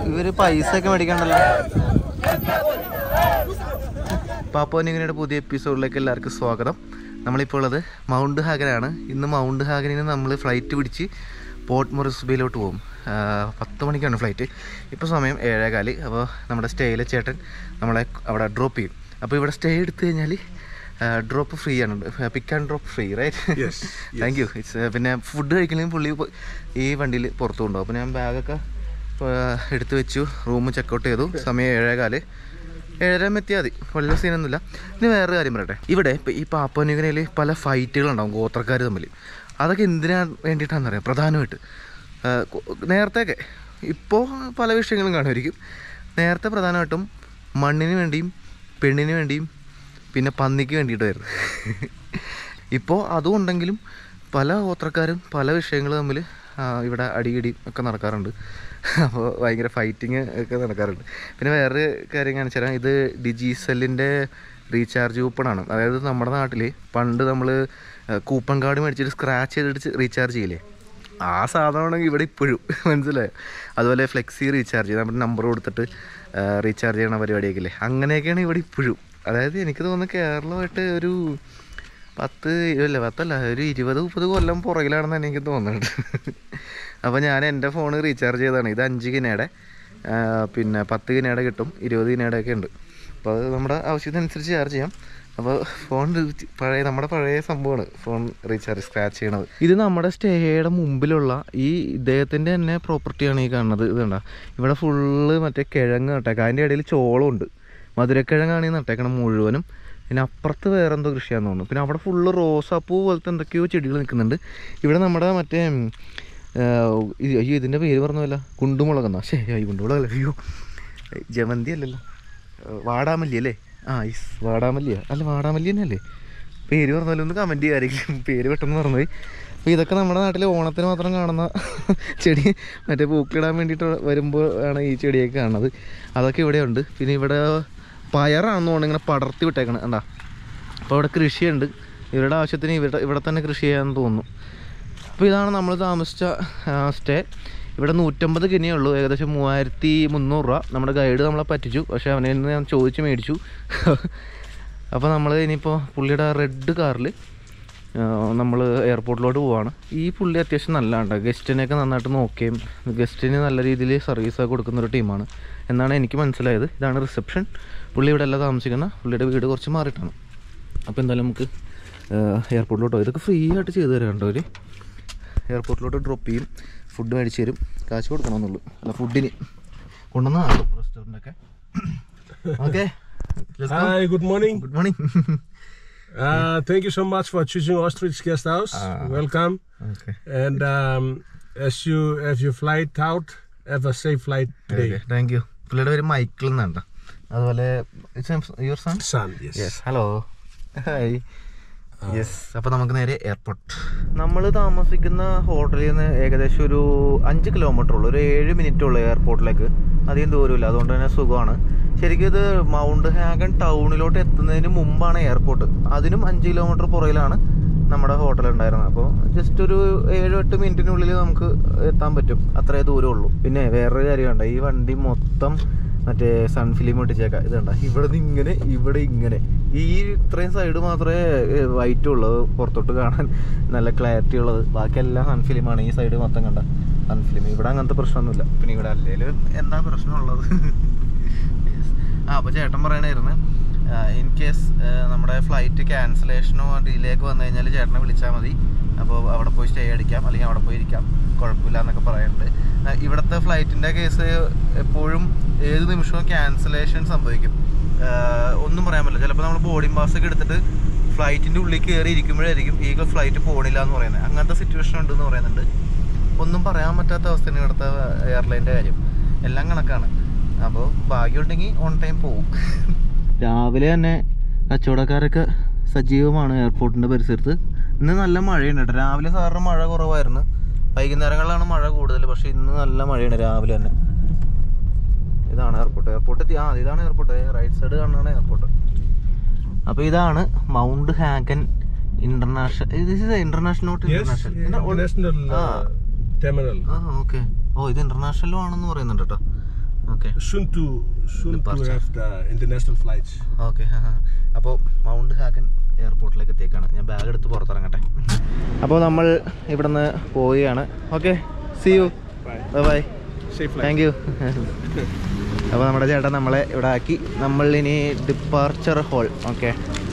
ഇവര് പൈസ ഒക്കെ മേടിക്കണ്ടല്ലോ പാപ്പോനിങ്ങനയുടെ പുതിയ എപ്പിസോഡിലേക്ക് എല്ലാവർക്കും സ്വാഗതം നമ്മളിപ്പോൾ ഉള്ളത് മൗണ്ട് ഹാഗനാണ് ഇന്ന് മൗണ്ട് ഹാഗനിൽ നിന്ന് നമ്മൾ ഫ്ലൈറ്റ് പിടിച്ച് പോർട്ട് മൊറിസ്ബയിലോട്ട് പോകും ആ, പത്ത് മണിക്കാണ് ഫ്ലൈറ്റ് ഇപ്പോൾ സമയം ഏഴേകാല് അപ്പോൾ നമ്മുടെ സ്റ്റേയിലെ ചേട്ടൻ നമ്മളെ അവിടെ ഡ്രോപ്പ് ചെയ്യും അപ്പോൾ ഇവിടെ സ്റ്റേ എടുത്തു കഴിഞ്ഞാൽ ഡ്രോപ്പ് ഫ്രീ ആണ് pick and drop free right thank you it's പിന്നെ ഫുഡ് കഴിക്കണമെങ്കിൽ പുള്ളി പോ- ഈ വണ്ടിയിൽ പുറത്തു കൊണ്ടുപോകും അപ്പോൾ ഞാൻ ബാഗൊക്കെ എടുത്തു വെച്ചു റൂം ചെക്കൗട്ട് ചെയ്തു സമയം ഏഴേകാല് ഏഴര എത്തിയാൽ മതി വലിയ സീനൊന്നുമില്ല ഇനി വേറൊരു കാര്യം പറയട്ടെ ഇവിടെ ഇപ്പം ഈ പാപ്പനുഗനയിൽ പല ഫൈറ്റുകളുണ്ടാവും ഗോത്രക്കാർ തമ്മിൽ അതൊക്കെ എന്തിനാ വേണ്ടിയിട്ടാണെന്ന് അറിയാം പ്രധാനമായിട്ട് ആ, കൊ- നേരത്തെയൊക്കെ ഇപ്പോൾ പല വിഷയങ്ങളും കാണുമായിരിക്കും നേരത്തെ പ്രധാനമായിട്ടും മണ്ണിന് വേണ്ടിയും പെണ്ണിന് വേണ്ടിയും പിന്നെ പന്നിക്ക് വേണ്ടിയിട്ടായിരുന്നു ഇപ്പോൾ അതും ഉണ്ടെങ്കിലും പല ഗോത്രക്കാരും പല വിഷയങ്ങൾ തമ്മിൽ ഇവിടെ അടിയിടി ഒക്കെ നടക്കാറുണ്ട് അപ്പോൾ ഭയങ്കര ഫൈറ്റിങ് ഒക്കെ നടക്കാറുണ്ട് പിന്നെ വേറൊരു കാര്യം കാണിച്ചു തരാം ഇത് ഡിജിസെല്ലിൻ്റെ റീചാർജ് കൂപ്പണാണ് അതായത് നമ്മുടെ നാട്ടിൽ പണ്ട് നമ്മൾ കൂപ്പൺ കാർഡ് മേടിച്ചിട്ട് സ്ക്രാച്ച് ചെയ്തിട്ട് റീചാർജ് ചെയ്യില്ലേ ആ സാധനമാണെങ്കിൽ ഇവിടെ ഇപ്പോഴും മനസ്സിലായോ അതുപോലെ ഫ്ലെക്സി റീചാർജ് ചെയ്ത് നമ്മുടെ നമ്പർ കൊടുത്തിട്ട് റീചാർജ് ചെയ്യണ പരിപാടിയൊക്കെ ഇല്ലേ അങ്ങനെയൊക്കെയാണ് ഇവിടെ ഇപ്പോഴും അതായത് എനിക്ക് തോന്നുന്നു കേരളമായിട്ട് ഒരു പത്ത് ഇല്ല പത്തല്ല ഒരു ഇരുപത് മുപ്പത് കൊല്ലം പുറകിലാണെന്ന് എനിക്ക് തോന്നുന്നുണ്ട് അപ്പോൾ ഞാൻ എൻ്റെ ഫോൺ റീചാർജ് ചെയ്തതാണ് ഇത് അഞ്ച് കിനയുടെ ആ, പിന്നെ പത്ത് കിനയുടെ കിട്ടും ഇരുപത് കിനയുടെ ഒക്കെ ഉണ്ട് അപ്പോൾ അത് നമ്മുടെ ആവശ്യത്തിനനുസരിച്ച് ചാർജ് ചെയ്യാം അപ്പോൾ ഫോൺ റീ- പഴയ നമ്മുടെ പഴയ സംഭവമാണ് ഫോൺ റീചാർജ് സ്ക്രാച്ച് ചെയ്യണത് ഇത് നമ്മുടെ സ്റ്റേയുടെ മുമ്പിലുള്ള ഈ ഇദ്ദേഹത്തിൻ്റെ തന്നെ പ്രോപ്പർട്ടിയാണ് ഈ കാണുന്നത് ഇത് കണ്ട ഇവിടെ ഫുള്ള് മറ്റേ കിഴങ്ങ് നട്ടേക്കാം അതിൻ്റെ ഇടയിൽ ചോളമുണ്ട് മധുരക്കിഴങ്ങാണ് ഈ നട്ടേക്കണം മുഴുവനും പിന്നെ അപ്പുറത്ത് വേറെ എന്തോ കൃഷിയാന്ന് തോന്നുന്നു പിന്നെ അവിടെ ഫുള്ള് റോസാപ്പൂ പോലത്തെ എന്തൊക്കെയോ ചെടികൾ നിൽക്കുന്നുണ്ട് ഇവിടെ നമ്മുടെ മറ്റേ ഉം, ആ, ഇത് അയ്യോ ഇതിൻ്റെ പേര് പറഞ്ഞല്ല കുണ്ടുമുളകെന്നാ ശേ അയ്യോ കുണ്ടുമുളകല്ല അയ്യോ ജമന്തി അല്ലല്ലോ ആ, വാടാമല്ലി അല്ലേ ആ ഇസ് വാടാമല്ലിയാ അല്ല വാടാമല്ലി തന്നെ അല്ലേ പേര് പറഞ്ഞാലും ഒന്ന് കമൻറ്റ് ചെയ്യായിരിക്കും പേര് പെട്ടെന്ന് പറഞ്ഞുപോയി അപ്പോൾ ഇതൊക്കെ നമ്മുടെ നാട്ടിൽ ഓണത്തിന് മാത്രം കാണുന്ന ചെടി മറ്റേ പൂക്കളിടാൻ വേണ്ടിയിട്ട് വരുമ്പോൾ ആണ് ഈ ചെടിയൊക്കെ കാണുന്നത് അതൊക്കെ ഇവിടെ ഉണ്ട് പിന്നെ ഇവിടെ പയറാണെന്ന് തോന്നുന്നു ഇങ്ങനെ പടർത്തി വിട്ടേക്കണം കണ്ടാ അപ്പോൾ ഇവിടെ കൃഷിയുണ്ട് ഇവരുടെ ആവശ്യത്തിന് ഇവിടെ ഇവിടെ തന്നെ കൃഷി ചെയ്യാമെന്ന് തോന്നുന്നു അപ്പോൾ ഇതാണ് നമ്മൾ താമസിച്ച സ്റ്റേ ഇവിടെ നൂറ്റമ്പത് കിനിയേ ഉള്ളൂ ഏകദേശം മൂവായിരത്തി മുന്നൂറ് രൂപ നമ്മുടെ ഗൈഡ് നമ്മളെ പറ്റിച്ചു പക്ഷേ അവനെ നിന്ന് ഞാൻ ചോദിച്ച് മേടിച്ചു അപ്പോൾ നമ്മൾ ഇനിയിപ്പോൾ പുള്ളിയുടെ റെഡ് കാറിൽ നമ്മൾ എയർപോർട്ടിലോട്ട് പോവാണ് ഈ പുള്ളി അത്യാവശ്യം നല്ലതാണ് ഗസ്റ്റിനെയൊക്കെ നന്നായിട്ട് നോക്കുകയും ഗസ്റ്റിന് നല്ല രീതിയിൽ സർവീസൊക്കെ കൊടുക്കുന്ന ഒരു ടീമാണ് എന്നാണ് എനിക്ക് മനസ്സിലായത് ഇതാണ് റിസപ്ഷൻ പുള്ളി ഇവിടെ അല്ല താമസിക്കുന്ന പുള്ളിയുടെ വീട് കുറച്ച് മാറിയിട്ടാണ് അപ്പോൾ എന്തായാലും നമുക്ക് എയർപോർട്ടിലോട്ട് പോയി ഇതൊക്കെ ഫ്രീ ആയിട്ട് ചെയ്തു തരാം കേട്ടോ അവർ എയർപോർട്ടിലോട്ട് ഡ്രോപ്പ് ചെയ്യും ഫുഡ് മേടിച്ച് തരും കാശ് കൊടുക്കണമെന്നുള്ളൂ അല്ല ഫുഡിന് കൊണ്ടുവന്നതാണ് റെസ്റ്റോറൻ്റൊക്കെ okay Hi, good morning. Good morning Uh, thank you so much for choosing Ostrich Guest House. Welcome. Okay And um, as you have your flight out, have a safe flight today. Thank you പുള്ളിയുടെ പേര് Michael എന്നാണ് അതുപോലെ your son Sun, yes. Yes hello hi yes അപ്പോൾ നമുക്ക് നേരെ airport നമ്മൾ താമസിക്കുന്ന ഹോട്ടലിൽ നിന്ന് ഏകദേശം ഒരു അഞ്ച് കിലോമീറ്റർ ഉള്ളൂ ഒരു ഏഴ് മിനിറ്റ് ഉള്ളൂ എയർപോർട്ടിലേക്ക് അധികം ദൂരമില്ല അതുകൊണ്ട് തന്നെ സുഖമാണ് ശരിക്കും ഇത് മൗണ്ട് ഹാഗൻ ടൗണിലോട്ട് എത്തുന്നതിന് മുമ്പാണ് എയർപോർട്ട് അതിനും അഞ്ച് കിലോമീറ്റർ പുറകിലാണ് നമ്മുടെ ഹോട്ടൽ ഉണ്ടായിരുന്നത് അപ്പോൾ ജസ്റ്റ് ഒരു ഏഴ് എട്ട് മിനിറ്റിനുള്ളിൽ നമുക്ക് എത്താൻ പറ്റും അത്രേ ദൂരമേ ഉള്ളൂ പിന്നെ വേറൊരു കാര്യമുണ്ട് ഈ വണ്ടി മൊത്തം മറ്റേ സൺ ഫിലിം ഒട്ടിച്ചേക്കാം ഇതുണ്ട ഇവിടെ നിന്ന് ഇങ്ങനെ ഇവിടെ ഇങ്ങനെ ഈ ഇത്രയും സൈഡ് മാത്രമേ വൈറ്റ് ഉള്ളത് പുറത്തോട്ട് കാണാൻ നല്ല ക്ലാരിറ്റി ഉള്ളത് ബാക്കിയെല്ലാം സൺ ഫിലിമാണ് ഈ സൈഡ് മൊത്തം കണ്ട സൺ ഫിലിം ഇവിടെ അങ്ങനത്തെ പ്രശ്നമൊന്നുമില്ല പിന്നെ ഇവിടെ അല്ലേലും എന്താ പ്രശ്നമുള്ളത് Yes. ആ അപ്പോൾ ചേട്ടൻ പറയണായിരുന്നു ഇൻ കേസ് നമ്മുടെ ഫ്ലൈറ്റ് ക്യാൻസലേഷനോ ഡിലേ ഒക്കെ വന്നു കഴിഞ്ഞാൽ ചേട്ടനെ വിളിച്ചാൽ മതി അപ്പോൾ അവിടെ പോയി സ്റ്റേ അടിക്കാം അല്ലെങ്കിൽ അവിടെ പോയി ഇരിക്കാം കുഴപ്പമില്ല എന്നൊക്കെ പറയുന്നുണ്ട് ആ, ഇവിടുത്തെ ഫ്ലൈറ്റിൻ്റെ കേസ് എപ്പോഴും ഏത് നിമിഷവും ക്യാൻസലേഷൻ സംഭവിക്കും ആ, ഒന്നും പറയാൻ പറ്റില്ല ചിലപ്പോൾ നമ്മൾ ബോർഡിംഗ് പാസ് ഒക്കെ എടുത്തിട്ട് ഫ്ലൈറ്റിൻ്റെ ഉള്ളിൽ കയറി ഇരിക്കുമ്പോഴായിരിക്കും ഈ ഫ്ലൈറ്റ് പോകണില്ല എന്ന് പറയുന്നത് അങ്ങനത്തെ സിറ്റുവേഷൻ ഉണ്ടെന്ന് പറയുന്നുണ്ട് ഒന്നും പറയാൻ പറ്റാത്ത അവസ്ഥയാണ് ഇവിടുത്തെ എയർലൈൻ്റെ കാര്യം എല്ലാം കണക്കാണ് അപ്പോൾ ഭാഗ്യമുണ്ടെങ്കിൽ ഓൺ ടൈം പോവും രാവിലെ തന്നെ കച്ചവടക്കാരൊക്കെ സജീവമാണ് എയർപോർട്ടിൻ്റെ പരിസരത്ത് ഇന്ന് നല്ല മഴയുണ്ട് കേട്ടോ രാവിലെ സാറിന് മഴ കുറവായിരുന്നു വൈകുന്നേരങ്ങളിലാണ് മഴ കൂടുതൽ പക്ഷേ ഇന്ന് നല്ല മഴയാണ് രാവിലെ തന്നെ ഇതാണ് എയർപോർട്ട് എയർപോർട്ട് എത്തി ആ ഇതാണ് എയർപോർട്ട് റൈറ്റ് സൈഡ് കാണുന്നതാണ് എയർപോർട്ട് അപ്പോൾ ഇതാണ് മൗണ്ട് ഹാഗൻ ഇന്റർനാഷണൽ ഇത് international not Yes, international international Ah. uh, terminal. ആ ഓക്കെ ഓ ഇത് ഇന്റർനാഷണലും ആണെന്ന് പറയുന്നുണ്ട് കേട്ടോ okay soon to soon to Departure. have the international flights. Okay അപ്പോൾ മൗണ്ട് ഹാഗൻ എയർപോർട്ടിലേക്ക് എത്തിയേക്കാണ് ഞാൻ ബാഗ് എടുത്ത് പുറത്തിറങ്ങട്ടെ അപ്പോൾ നമ്മൾ ഇവിടുന്ന് പോവുകയാണ് okay see you Bye. Bye bye Safe flight. Thank you അപ്പോൾ നമ്മുടെ ചേട്ടൻ നമ്മളെ ഇവിടെ ആക്കി നമ്മൾ ഇനി ഡിപ്പാർച്ചർ ഹോൾ ഓക്കെ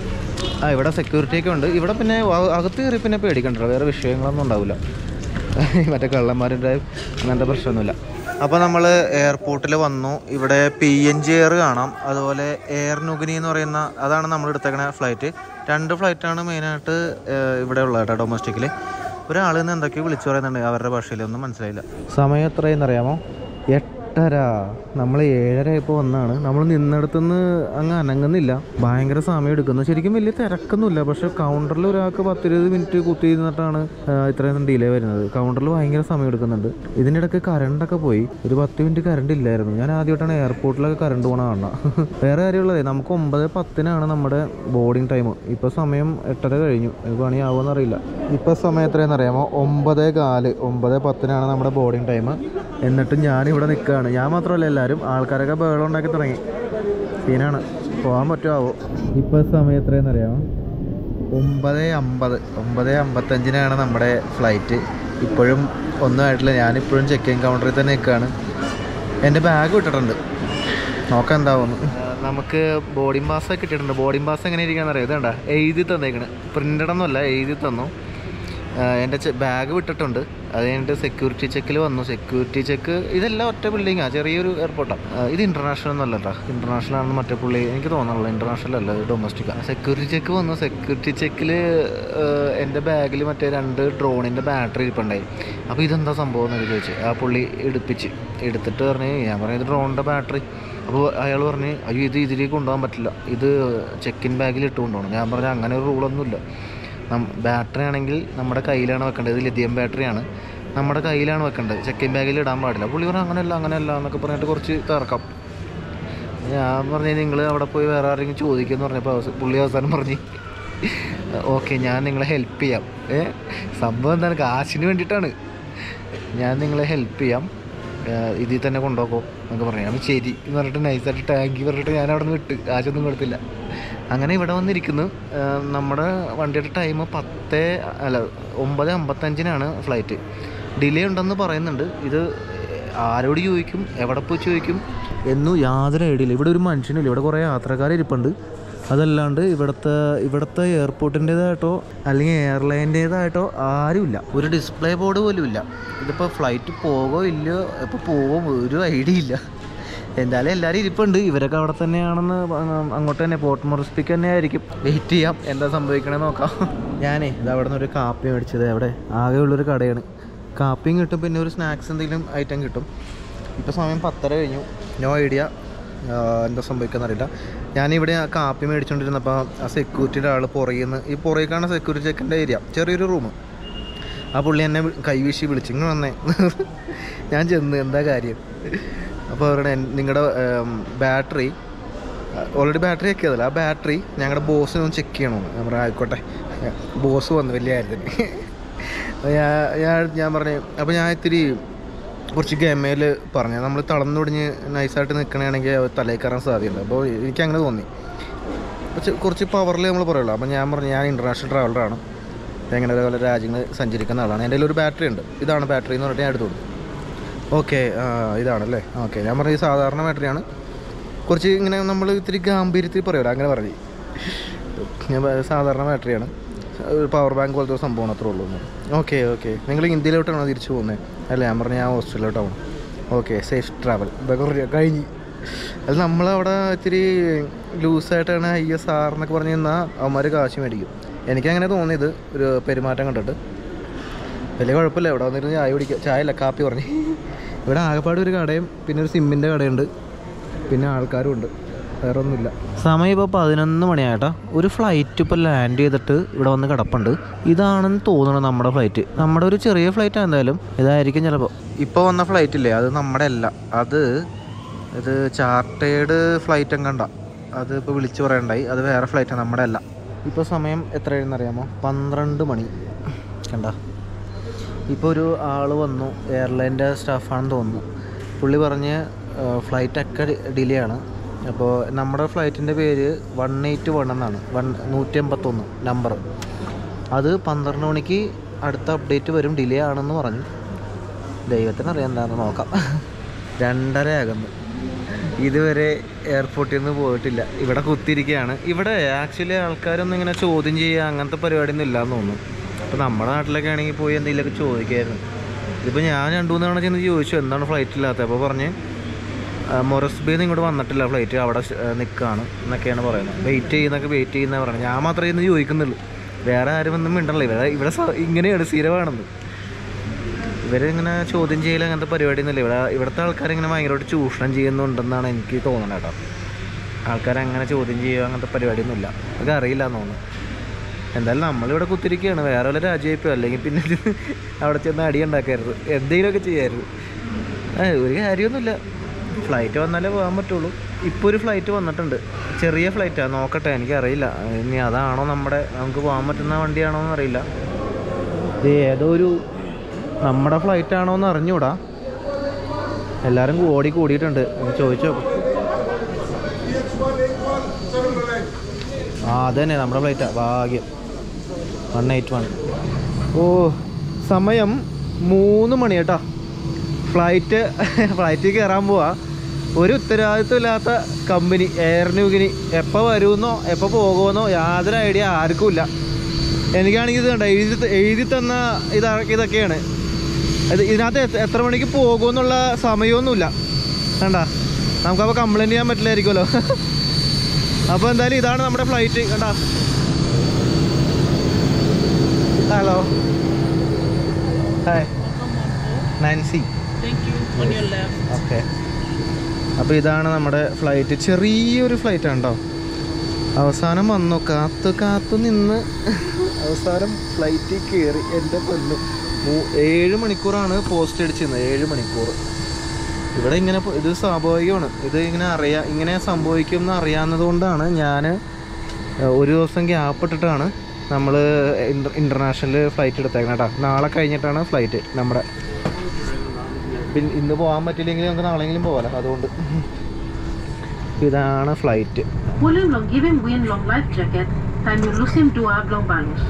ആ ഇവിടെ സെക്യൂരിറ്റി ഒക്കെ ഉണ്ട് ഇവിടെ പിന്നെ അ- അകത്ത് കയറി പിന്നെ പേടിക്കണ്ടല്ലോ വേറെ വിഷയങ്ങളൊന്നും ഉണ്ടാവില്ല മറ്റേ കള്ളന്മാരുടെ അങ്ങനത്തെ പ്രശ്നമൊന്നുമില്ല അപ്പോൾ നമ്മൾ എയർപോർട്ടിൽ വന്നു ഇവിടെ പി എൻ ജി എയർ കാണാം അതുപോലെ എയർ നുഗിനി എന്ന് പറയുന്ന അതാണ് നമ്മൾ എടുത്തേക്കണ ഫ്ലൈറ്റ് രണ്ട് ഫ്ലൈറ്റാണ് മെയിനായിട്ട് ഇവിടെ ഉള്ളത് കേട്ടോ ഡൊമസ്റ്റിക്കിൽ ഒരാൾ നിന്ന് എന്തൊക്കെയോ വിളിച്ചു പറയുന്നുണ്ട് അവരുടെ ഭാഷയിൽ ഒന്നും മനസ്സിലായില്ല സമയം എത്രയെന്ന് അറിയാമോ എട്ടര നമ്മൾ ഏഴര ഇപ്പോൾ വന്നാണ് നമ്മൾ നിന്നിടത്തുനിന്ന് അങ്ങ് അനങ്ങുന്നില്ല ഭയങ്കര സമയം എടുക്കുന്നു ശരിക്കും വലിയ തിരക്കൊന്നുമില്ല പക്ഷെ കൗണ്ടറിൽ ഒരാൾക്ക് പത്തിരുപത് മിനിറ്റ് കുത്തി ഇരുന്നിട്ടാണ് ആ, ഇത്രയും ഡിലേ വരുന്നത് കൗണ്ടറിൽ ഭയങ്കര സമയം എടുക്കുന്നുണ്ട് ഇതിനിടയ്ക്ക് കറണ്ടൊക്കെ പോയി ഒരു പത്ത് മിനിറ്റ് കറണ്ട് ഇല്ലായിരുന്നു ഞാൻ ആദ്യമായിട്ടാണ് എയർപോർട്ടിലൊക്കെ കറണ്ട് പോകണ കാണുന്നത് വേറെ കാര്യമുള്ളത് നമുക്ക് ഒമ്പത് പത്തിനാണ് നമ്മുടെ ബോർഡിംഗ് ടൈം ഇപ്പോൾ സമയം എട്ടര കഴിഞ്ഞു എനിക്ക് പണി ആവുമെന്ന് അറിയില്ല ഇപ്പോൾ സമയം എത്രയെന്ന് അറിയാമോ ഒമ്പത് കാല് ഒമ്പത് പത്തിനാണ് നമ്മുടെ ബോർഡിംഗ് ടൈം എന്നിട്ട് ഞാനിവിടെ നിൽക്കുകയാണ് ഞാൻ മാത്രമല്ല എല്ലാവരും ആൾക്കാരൊക്കെ ബഹളം ഉണ്ടാക്കി തുടങ്ങി സീനാണ് പോകാൻ പറ്റുമോ ഇപ്പോൾ സമയം എത്രയെന്ന് അറിയാമോ ഒമ്പത് അമ്പത് ഒമ്പത് അമ്പത്തഞ്ചിനാണ് നമ്മുടെ ഫ്ലൈറ്റ് ഇപ്പോഴും ഒന്നും ആയിട്ടില്ല ഞാനിപ്പോഴും ചെക്ക് ഇൻ കൗണ്ടറിൽ തന്നെ നിൽക്കുകയാണ് എൻ്റെ ബാഗ് വിട്ടിട്ടുണ്ട് നോക്കാം എന്താവുന്നു നമുക്ക് ബോർഡിംഗ് പാസ് കിട്ടിയിട്ടുണ്ട് ബോർഡിംഗ് പാസ് എങ്ങനെ ഇരിക്കാന്ന് അറിയാം ഇതേണ്ട എഴുതി തന്നേക്കണ് പ്രിൻ്റഡ് ഒന്നുമല്ല എഴുതി തന്നു ആഹ് എൻ്റെ ബാഗ് വിട്ടിട്ടുണ്ട് അത് കഴിഞ്ഞിട്ട് സെക്യൂരിറ്റി ചെക്കിൽ വന്നു സെക്യൂരിറ്റി ചെക്ക് ഇതെല്ലാം ഒറ്റ ബിൽഡിങ്ങാണ് ചെറിയൊരു എയർപോർട്ടാണ് ഇത് ഇൻ്റർനാഷണൽ ഒന്നല്ല കേട്ടോ ഇൻ്റർനാഷണൽ ആണെന്ന് മറ്റേ പുള്ളി എനിക്ക് തോന്നുന്നുള്ളൂ ഇൻ്റർനാഷണൽ അല്ല ഇത് ഡൊമസ്റ്റിക്കാണ് സെക്യൂരിറ്റി ചെക്ക് വന്നു സെക്യൂരിറ്റി ചെക്കിൽ എൻ്റെ ബാഗിൽ മറ്റേ രണ്ട് ഡ്രോണിൻ്റെ ബാറ്ററി ഇരിപ്പുണ്ടായി അപ്പോൾ ഇതെന്താ സംഭവം എന്നൊക്കെ ചോദിച്ചു ആ പുള്ളി എടുപ്പിച്ച് എടുത്തിട്ട് പറഞ്ഞ് ഞാൻ പറഞ്ഞു ഇത് ഡ്രോണിൻ്റെ ബാറ്ററി അപ്പോൾ അയാൾ പറഞ്ഞ് അയ്യോ ഇത് ഇതിലേക്ക് കൊണ്ടുപോകാൻ പറ്റില്ല ഇത് ചെക്ക് ഇൻ ബാഗിൽ ഇട്ട് കൊണ്ടുപോകണം ഞാൻ പറഞ്ഞു അങ്ങനെ ഒരു റൂളൊന്നുമില്ല ബാറ്ററി ആണെങ്കിൽ നമ്മുടെ കയ്യിലാണ് വെക്കേണ്ടത് ഇത് ലിഥിയം ബാറ്ററിയാണ് നമ്മുടെ കയ്യിലാണ് വെക്കേണ്ടത് ചെക്ക് ഇൻ ബാഗിൽ ഇടാൻ പാടില്ല പുള്ളി പറഞ്ഞു അങ്ങനെയല്ല അങ്ങനെയല്ല എന്നൊക്കെ പറഞ്ഞിട്ട് കുറച്ച് തർക്കം ഞാൻ പറഞ്ഞു നിങ്ങൾ അവിടെ പോയി വേറെ ആരെങ്കിലും ചോദിക്കുമെന്ന് പറഞ്ഞപ്പോൾ അവസ- പുള്ളി അവസാനം പറഞ്ഞ് ഓക്കെ ഞാൻ നിങ്ങളെ ഹെൽപ്പ് ചെയ്യാം ഏ സംഭവം എന്താണ് കാശിന് വേണ്ടിയിട്ടാണ് ഞാൻ നിങ്ങളെ ഹെൽപ്പ് ചെയ്യാം ഏഹ് ഇതിൽ തന്നെ കൊണ്ടുപോക്കോ എന്നൊക്കെ പറഞ്ഞു ഞാൻ ശരി എന്ന് പറഞ്ഞിട്ട് നൈസായിട്ട് ടാങ്കി പറഞ്ഞിട്ട് ഞാൻ അവിടെ നിന്ന് വിട്ട് കാശൊന്നും കൊടുത്തില്ല അങ്ങനെ ഇവിടെ വന്നിരിക്കുന്നു ഏഹ് നമ്മുടെ വണ്ടിയുടെ ടൈം പത്ത് അല്ല ഒമ്പത് അമ്പത്തഞ്ചിനാണ് ഫ്ലൈറ്റ് ഡിലേ ഉണ്ടെന്ന് പറയുന്നുണ്ട് ഇത് ആരോട് ചോദിക്കും എവിടെ പോയി ചോദിക്കും എന്നും യാതൊരു ഐഡിയ ഇല്ല ഇവിടെ ഒരു മനുഷ്യനില്ല ഇവിടെ കുറേ യാത്രക്കാർ ഇരിപ്പുണ്ട് അതല്ലാണ്ട് ഇവിടുത്തെ ഇവിടുത്തെ എയർപോർട്ടിൻ്റെതായിട്ടോ അല്ലെങ്കിൽ എയർലൈൻ്റേതായിട്ടോ ആരുമില്ല ഒരു ഡിസ്പ്ലേ ബോർഡ് പോലും ഇല്ല ഇതിപ്പോൾ ഫ്ലൈറ്റ് പോകോ ഇല്ലയോ ഇപ്പോൾ പോവും ഒരു ഐഡിയ ഇല്ല എന്തായാലും എല്ലാവരും ഇരിപ്പുണ്ട് ഇവരൊക്കെ അവിടെ തന്നെയാണെന്ന് അ- അങ്ങോട്ട് തന്നെ പോർട്ട് മൊറിസ്പിക്ക് തന്നെ ആയിരിക്കും വെയിറ്റ് ചെയ്യാം എന്താ സംഭവിക്കണമെന്ന് നോക്കാം ഞാനേ ഇത് അവിടെ നിന്ന് ഒരു കാപ്പി മേടിച്ചത് അവിടെ ആകെയുള്ളൊരു കടയാണ് കാപ്പിയും കിട്ടും പിന്നെ ഒരു സ്നാക്സ് എന്തെങ്കിലും ഐറ്റം കിട്ടും ഇപ്പോൾ സമയം പത്തര കഴിഞ്ഞു നോ ഐഡിയ എന്താ സംഭവിക്കാന്ന് അറിയില്ല ഞാനിവിടെ ആ കാപ്പി മേടിച്ചുകൊണ്ടിരുന്നപ്പോൾ ആ സെക്യൂരിറ്റിയുടെ ആൾ പുറകിൽ നിന്ന് ഈ പുറകിൽ കാണുന്ന സെക്യൂരിറ്റി ചെക്കിൻ്റെ ഏരിയ ചെറിയൊരു റൂം ആ പുള്ളി എന്നെ വി- കൈവീശി വിളിച്ചു ഇങ്ങനെ വന്നേ ഞാൻ ചെന്ന് എന്താ കാര്യം അപ്പോൾ അവരുടെ നിങ്ങളുടെ ബാറ്ററി ഓൾറെഡി ബാറ്ററി ഒക്കെ അതല്ല ആ ബാറ്ററി ഞങ്ങളുടെ ബോസിനെ ഒന്ന് ചെക്ക് ചെയ്യണമെന്ന് ഞാൻ പറഞ്ഞു ആയിക്കോട്ടെ ബോസ് വന്നു വലിയ കാര്യത്തിന് അപ്പോൾ ഞാൻ ഞാൻ ഞാൻ പറഞ്ഞു അപ്പോൾ ഞാൻ ഇത്തിരി കുറച്ച് ഗമയിൽ പറഞ്ഞു നമ്മൾ തളർന്നൊടിഞ്ഞ് നൈസായിട്ട് നിൽക്കണമെങ്കിൽ തലയിൽ കയറാൻ സാധ്യതയുണ്ട് അപ്പോൾ എനിക്ക് അങ്ങനെ തോന്നി കുറച്ച് കുറച്ച് പവറിൽ നമ്മൾ പറയുള്ളൂ അപ്പോൾ ഞാൻ പറഞ്ഞു ഞാൻ ഇൻ്റർനാഷണൽ ട്രാവലറാണ് എങ്ങനെ പല രാജ്യങ്ങൾ സഞ്ചരിക്കുന്ന ആളാണ് എൻ്റെ കയ്യിൽ ഒരു ബാറ്ററി ഉണ്ട് ഇതാണ് ബാറ്ററി എന്ന് പറഞ്ഞിട്ട് ഞാൻ എടുത്തു കൊടുത്തു ഓക്കെ ഇതാണല്ലേ ഓക്കെ ഞാൻ പറഞ്ഞത് ഈ സാധാരണ ബാറ്ററിയാണ് കുറച്ച് ഇങ്ങനെ നമ്മൾ ഇത്തിരി ഗാംഭീര്യത്തിൽ പറയുമല്ലോ അങ്ങനെ പറഞ്ഞു ഞാൻ പ- സാധാരണ ബാറ്ററിയാണ് ഒരു പവർ ബാങ്ക് പോലത്തെ ഒരു സംഭവമാണ് അത്രേ ഉള്ളൂ ഓക്കെ ഓക്കെ നിങ്ങൾ ഇന്ത്യയിലോട്ടാണോ തിരിച്ചു പോകുന്നത് അല്ല ഞാൻ പറഞ്ഞു ഞാൻ ഓസ്ട്രേലിയയിലോട്ടാണ് ഓക്കെ സേഫ് ട്രാവൽ ഇതൊക്കെ പറഞ്ഞു കഴിഞ്ഞ് അത് നമ്മളവിടെ ഇത്തിരി ലൂസായിട്ടാണ് ഐ എസ് ആർ എന്നൊക്കെ പറഞ്ഞു നിന്നാൽ അവന്മാർ കാശ് മേടിക്കും എനിക്കങ്ങനെ തോന്നിയത് ഒരു പെരുമാറ്റം കണ്ടിട്ട് വലിയ കുഴപ്പമില്ല ഇവിടെ വന്നിരുന്ന് ചായ കുടിക്കുക ചായ അല്ല കാപ്പി പറഞ്ഞു ഇവിടെ ആകെപ്പാട് ഒരു കടയും പിന്നെ ഒരു സിമ്മിൻ്റെ കടയുണ്ട് പിന്നെ ആൾക്കാരും ഉണ്ട് വേറെ ഒന്നുമില്ല സമയം ഇപ്പോൾ പതിനൊന്ന് മണിയായിട്ടാ ഒരു ഫ്ലൈറ്റ് ഇപ്പോൾ ലാൻഡ് ചെയ്തിട്ട് ഇവിടെ വന്ന് കിടപ്പുണ്ട് ഇതാണെന്ന് തോന്നുന്നു നമ്മുടെ ഫ്ലൈറ്റ് നമ്മുടെ ഒരു ചെറിയ ഫ്ലൈറ്റ് എന്തായാലും ഇതായിരിക്കും ചിലപ്പോൾ ഇപ്പോൾ വന്ന ഫ്ലൈറ്റ് ഇല്ലേ അത് നമ്മുടെ അല്ല അത് ഇത് ചാർട്ടേഡ് ഫ്ലൈറ്റ് എങ്ങണ്ട അത് ഇപ്പോൾ വിളിച്ചു പറയണ്ടായി അത് വേറെ ഫ്ലൈറ്റാണ് നമ്മുടെ അല്ല ഇപ്പോൾ സമയം എത്രയാണെന്ന് അറിയാമോ പന്ത്രണ്ട് മണി കണ്ട ഇപ്പോൾ ഒരു ആൾ വന്നു എയർലൈൻ്റെ സ്റ്റാഫാണെന്ന് തോന്നുന്നു പുള്ളി പറഞ്ഞ് ഫ്ലൈറ്റ് ഒക്കെ ഡിലേ ആണ് അപ്പോൾ നമ്മുടെ ഫ്ലൈറ്റിൻ്റെ പേര് വൺ എയ്റ്റ് വൺ എന്നാണ് വൺ നൂറ്റി എൺപത്തൊന്ന് നമ്പർ അത് പന്ത്രണ്ട് മണിക്ക് അടുത്ത അപ്ഡേറ്റ് വരും ഡിലേ ആണെന്ന് പറഞ്ഞു ദൈവത്തിനറിയാം എന്താണെന്ന് നോക്കാം രണ്ടര ആകുന്നു ഇതുവരെ എയർപോർട്ടിൽ നിന്ന് പോയിട്ടില്ല ഇവിടെ കുത്തിയിരിക്കുകയാണ് ഇവിടെ ആക്ച്വലി ആൾക്കാരൊന്നും ഇങ്ങനെ ചോദ്യം ചെയ്യുക അങ്ങനത്തെ പരിപാടിയൊന്നും ഇല്ലയെന്ന് തോന്നുന്നു അപ്പോൾ നമ്മുടെ നാട്ടിലൊക്കെ ആണെങ്കിൽ പോയി എന്തെങ്കിലുമൊക്കെ ചോദിക്കായിരുന്നു ഇതിപ്പോൾ ഞാൻ രണ്ടു മൂന്ന് തവണ ചെന്ന് ചോദിച്ചു എന്താണ് ഫ്ലൈറ്റ് ഇല്ലാത്തത് അപ്പോൾ പറഞ്ഞ് മൊറസ്ബിന്ന് ഇങ്ങോട്ട് വന്നിട്ടില്ല ഫ്ലൈറ്റ് അവിടെ നിൽക്കുകയാണ് എന്നൊക്കെയാണ് പറയുന്നത് വെയിറ്റ് ചെയ്യുന്നൊക്കെ വെയിറ്റ് ചെയ്യുന്ന പറയുന്നത് ഞാൻ മാത്രമേ ഇന്ന് ചോദിക്കുന്നുള്ളൂ വേറെ ആരും ഒന്നും മിണ്ടല്ലോ ഇവിടെ ഇവിടെ സ- ഇങ്ങനെയാണ് സ്ഥിരമാണെന്ന് ഇവരിങ്ങനെ ചോദ്യം ചെയ്യൽ അങ്ങനത്തെ പരിപാടിയൊന്നുമില്ല ഇവിടെ ഇവിടുത്തെ ആൾക്കാർ ഇങ്ങനെ ഭയങ്കരമായിട്ട് ചൂഷണം ചെയ്യുന്നുണ്ടെന്നാണ് എനിക്ക് തോന്നുന്നത് കേട്ടോ ആൾക്കാർ അങ്ങനെ ചോദ്യം ചെയ്യുക അങ്ങനത്തെ പരിപാടിയൊന്നുമില്ല അതൊക്കെ അറിയില്ല എന്ന് തോന്നുന്നു എന്തായാലും നമ്മളിവിടെ കുത്തിരിക്കുകയാണ് വേറെ വല്ല രാജ്യമായിപ്പോ അല്ലെങ്കിൽ പിന്നെ ഇത് അവിടെ ചെന്ന് അടി ഉണ്ടാക്കരുത് എന്തെങ്കിലുമൊക്കെ ചെയ്യായിരുന്നു ഏ ഒരു കാര്യമൊന്നുമില്ല ഫ്ലൈറ്റ് വന്നാലേ പോകാൻ പറ്റുള്ളൂ ഇപ്പോൾ ഒരു ഫ്ലൈറ്റ് വന്നിട്ടുണ്ട് ചെറിയ ഫ്ലൈറ്റാണ് നോക്കട്ടെ എനിക്കറിയില്ല ഇനി അതാണോ നമ്മുടെ നമുക്ക് പോകാൻ പറ്റുന്ന വണ്ടിയാണോ എന്ന് അറിയില്ല ഇത് ഏതോ ഒരു നമ്മുടെ ഫ്ലൈറ്റ് ആണോ എന്ന് അറിഞ്ഞൂടാ എല്ലാവരും ഓടി കൂടിയിട്ടുണ്ട് ഒന്ന് ചോദിച്ചു നോക്കും ആ അതന്നെ നമ്മുടെ ഫ്ലൈറ്റാ ഭാഗ്യം വൺ എയ്റ്റ് വൺ ഓ സമയം മൂന്ന് മണി കേട്ടോ ഫ്ലൈറ്റ് ഫ്ലൈറ്റിൽ കയറാൻ പോവാ ഒരു ഉത്തരവാദിത്വമില്ലാത്ത കമ്പനി എയർ ന്യൂഗിനി എപ്പോൾ വരുമെന്നോ എപ്പോൾ പോകുമെന്നോ യാതൊരു ഐഡിയ ആർക്കും ഇല്ല എനിക്കാണെങ്കിൽ ഇത് കണ്ട എഴുതി ത- എഴുതി തന്ന ഇതാ ഇതൊക്കെയാണ് ഇത് ഇതിനകത്ത് എത്ര- എത്ര മണിക്ക് പോകുമെന്നുള്ള സമയമൊന്നുമില്ല കണ്ട നമുക്കപ്പോൾ കംപ്ലൈൻറ്റ് ചെയ്യാൻ പറ്റില്ലായിരിക്കുമല്ലോ അപ്പോൾ എന്തായാലും ഇതാണ് നമ്മുടെ ഫ്ലൈറ്റ് കണ്ട hello hi Nancy Thank you. On your left. Okay അപ്പോൾ ഇതാണ് നമ്മുടെ ഫ്ലൈറ്റ് ചെറിയൊരു ഫ്ലൈറ്റ് ആണ് കേട്ടോ അവസാനം വന്നു കാത്തു കാത്തു നിന്ന് അവസാനം ഫ്ലൈറ്റിൽ കയറി എൻ്റെ പൊന്നു മൂ- ഏഴ് മണിക്കൂറാണ് പോസ്റ്റ് അടിച്ചിരുന്നത് ഏഴ് മണിക്കൂർ ഇവിടെ ഇങ്ങനെ പോ- ഇത് സ്വാഭാവികമാണ് ഇത് ഇങ്ങനെ അറിയാ ഇങ്ങനെ സംഭവിക്കും എന്ന് അറിയാവുന്നത് കൊണ്ടാണ് ഞാൻ ഒരു ദിവസം ഗ്യാപ്പ് ഇട്ടിട്ടാണ് നമ്മൾ ഇൻ്റർനാഷണൽ ഫ്ലൈറ്റ് എടുത്തേക്കണം കേട്ടോ നാളെ കഴിഞ്ഞിട്ടാണ് ഫ്ലൈറ്റ് നമ്മുടെ പിന്നെ ഇന്ന് പോകാൻ പറ്റില്ലെങ്കിൽ നമുക്ക് നാളെങ്കിലും പോകാലോ അതുകൊണ്ട് ഇതാണ് flight Pulling long giving wind long life jacket, time you lose him to our long balus.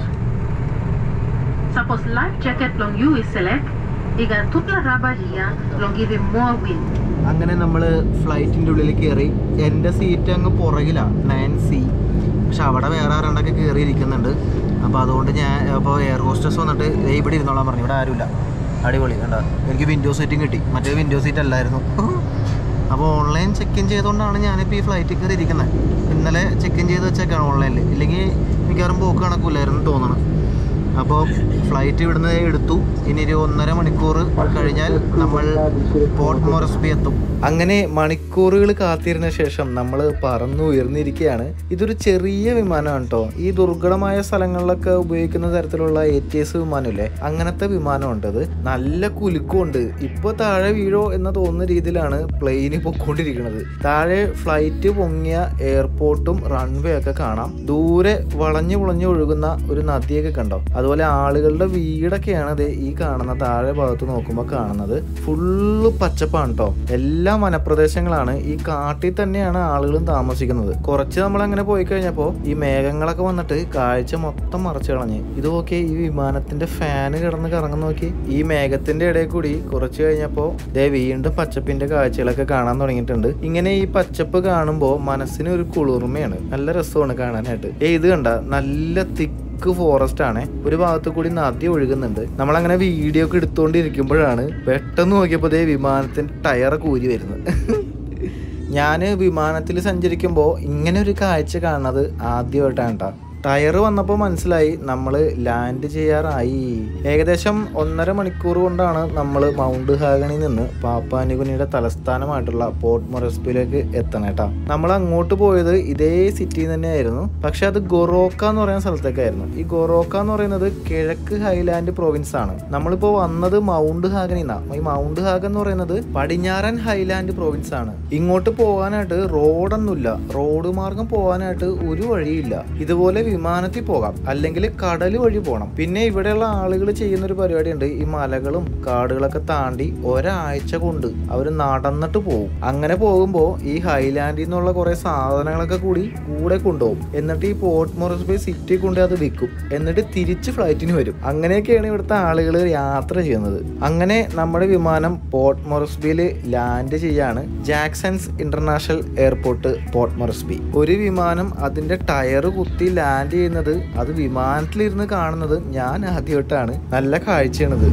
Suppose life jacket long you is select, iga tupla raba here, long giving more wind. അങ്ങനെ നമ്മൾ ഫ്ലൈറ്റിൻ്റെ ഉള്ളിൽ കയറി എൻ്റെ seat അങ്ങ് പുറകിലാണ് nine C പക്ഷെ അവിടെ വേറെ ആരണ്ടൊക്കെ കയറി ഇരിക്കുന്നുണ്ട് അപ്പോൾ അതുകൊണ്ട് ഞാൻ അപ്പോൾ എയർ ഹോസ്റ്റസ് വന്നിട്ട് ദേ ഇവിടെ ഇരുന്നോളാൻ പറഞ്ഞു ഇവിടെ ആരുമില്ല അടിപൊളി കണ്ട എനിക്ക് വിൻഡോ സീറ്റും കിട്ടി മറ്റേ വിൻഡോ സീറ്റ് അല്ലായിരുന്നു അപ്പോൾ ഓൺലൈൻ ചെക്ക് ഇൻ ചെയ്തുകൊണ്ടാണ് ഞാനിപ്പോൾ ഈ ഫ്ലൈറ്റിൽ കയറി ഇരിക്കുന്നത് ഇന്നലെ ചെക്ക് ഇൻ ചെയ്ത് വെച്ചേക്കാണ് ഓൺലൈനിൽ ഇല്ലെങ്കിൽ മിക്കവാറും പോക്ക് കണക്കില്ലായിരുന്നു തോന്നണം അപ്പോൾ ഫ്ലൈറ്റ് ഇവിടുന്ന് എടുത്തു ഇനി ഒരു ഒന്നര മണിക്കൂർ കഴിഞ്ഞാൽ നമ്മൾ പോർട്ട് മോറസ്ബി എത്തും അങ്ങനെ മണിക്കൂറുകൾ കാത്തിരുന്ന ശേഷം നമ്മൾ പറന്നു ഉയർന്നിരിക്കുകയാണ് ഇതൊരു ചെറിയ വിമാനമാണ് കേട്ടോ ഈ ദുർഘടമായ സ്ഥലങ്ങളിലൊക്കെ ഉപയോഗിക്കുന്ന തരത്തിലുള്ള എ ടി എസ് വിമാനമില്ലേ അങ്ങനത്തെ വിമാനമുണ്ട് അത് നല്ല കുലുക്കമുണ്ട് ഇപ്പോൾ താഴെ വീഴോ എന്ന് തോന്നുന്ന രീതിയിലാണ് പ്ലെയിന് പൊക്കോണ്ടിരിക്കുന്നത് താഴെ ഫ്ലൈറ്റ് പൊങ്ങിയ എയർപോർട്ടും റൺവേ ഒക്കെ കാണാം ദൂരെ വളഞ്ഞു പുളഞ്ഞു ഒഴുകുന്ന ഒരു നദിയൊക്കെ കണ്ടോ അതുപോലെ ആളുകളുടെ വീടൊക്കെയാണ് ദേ ഈ കാണുന്ന താഴെ ഭാഗത്ത് നോക്കുമ്പോൾ കാണുന്നത് ഫുള്ള് പച്ചപ്പാണ് കേട്ടോ എല്ലാ വനപ്രദേശങ്ങളാണ് ഈ കാട്ടിൽ തന്നെയാണ് ആളുകളും താമസിക്കുന്നത് കുറച്ച് നമ്മൾ അങ്ങനെ പോയി കഴിഞ്ഞപ്പോൾ ഈ മേഘങ്ങളൊക്കെ വന്നിട്ട് കാഴ്ച മൊത്തം മറച്ചു കളഞ്ഞ് ഇത് നോക്കി ഈ വിമാനത്തിന്റെ ഫാന് കിടന്ന് കറങ്ങുന്ന നോക്കി ഈ മേഘത്തിന്റെ ഇടയിൽ കൂടി കുറച്ച് കഴിഞ്ഞപ്പോൾ ദേ വീണ്ടും പച്ചപ്പിന്റെ കാഴ്ചകളൊക്കെ കാണാൻ തുടങ്ങിയിട്ടുണ്ട് ഇങ്ങനെ ഈ പച്ചപ്പ് കാണുമ്പോൾ മനസ്സിന് ഒരു കുളിർമയാണ് നല്ല രസമാണ് കാണാനായിട്ട് ഏ ഇത് കണ്ട നല്ല തിക്ക് ഫോറസ്റ്റ് ആണ് ഒരു ഭാഗത്ത് കൂടി നദി ഒഴുകുന്നുണ്ട് നമ്മളങ്ങനെ വീഡിയോ ഒക്കെ എടുത്തുകൊണ്ടിരിക്കുമ്പോഴാണ് പെട്ടെന്ന് നോക്കിയപ്പോൾ ദേ വിമാനത്തിന്റെ ടയർ കൂരി വരുന്നത് ഞാൻ വിമാനത്തിൽ സഞ്ചരിക്കുമ്പോൾ ഇങ്ങനെ ഒരു കാഴ്ച കാണുന്നത് ആദ്യമായിട്ടാണ് കേട്ടോ ടയർ വന്നപ്പോൾ മനസ്സിലായി നമ്മൾ ലാൻഡ് ചെയ്യാറായി ഏകദേശം ഒന്നര മണിക്കൂർ കൊണ്ടാണ് നമ്മൾ മൗണ്ട് ഹാഗണിൽ നിന്ന് പാപ്പാനുകുനിയുടെ തലസ്ഥാനമായിട്ടുള്ള പോർട്ട് മൊറസ്ബിലേക്ക് എത്തണം കേട്ടോ നമ്മൾ അങ്ങോട്ട് പോയത് ഇതേ സിറ്റിയിൽ തന്നെയായിരുന്നു പക്ഷെ അത് ഗൊറോക്ക എന്ന് പറയുന്ന സ്ഥലത്തേക്കായിരുന്നു ഈ ഗൊറോക്ക എന്ന് പറയുന്നത് കിഴക്ക് ഹൈലാൻഡ് പ്രൊവിൻസ് ആണ് നമ്മളിപ്പോൾ വന്നത് മൗണ്ട് ഹാഗനിൽ നിന്നാണ് ഈ മൗണ്ട് ഹാഗൻ എന്ന് പറയുന്നത് പടിഞ്ഞാറൻ ഹൈലാൻഡ് പ്രൊവിൻസ് ആണ് ഇങ്ങോട്ട് പോകാനായിട്ട് റോഡൊന്നുമില്ല റോഡ് മാർഗം പോകാനായിട്ട് ഒരു വഴിയില്ല ഇതുപോലെ വിമാനത്തിൽ പോകാം അല്ലെങ്കിൽ കടൽ വഴി പോകണം പിന്നെ ഇവിടെയുള്ള ആളുകൾ ചെയ്യുന്ന ഒരു പരിപാടിയുണ്ട് ഈ മലകളും കാടുകളൊക്കെ താണ്ടി ഒരാഴ്ച കൊണ്ട് അവർ നടന്നിട്ട് പോകും അങ്ങനെ പോകുമ്പോൾ ഈ ഹൈലാൻഡിൽ നിന്നുള്ള കുറെ സാധനങ്ങളൊക്കെ കൂടി കൂടെ കൊണ്ടുപോകും എന്നിട്ട് ഈ പോർട്ട് മോറസ്ബേ സിറ്റി കൊണ്ട് അത് വിൽക്കും എന്നിട്ട് തിരിച്ച് ഫ്ലൈറ്റിന് വരും അങ്ങനെയൊക്കെയാണ് ഇവിടുത്തെ ആളുകൾ യാത്ര ചെയ്യുന്നത് അങ്ങനെ നമ്മുടെ വിമാനം പോർട്ട് മൊറസ്ബിയിൽ ലാൻഡ് ചെയ്യാണ് Jacksons international airport Port Moresby ഒരു വിമാനം അതിന്റെ ടയർ കുത്തി ലാൻഡ് ചെയ്യുന്നത് അത് വിമാനത്തിലിരുന്ന് കാണുന്നത് ഞാൻ ആദ്യമായിട്ടാണ് നല്ല കാഴ്ചയാണിത്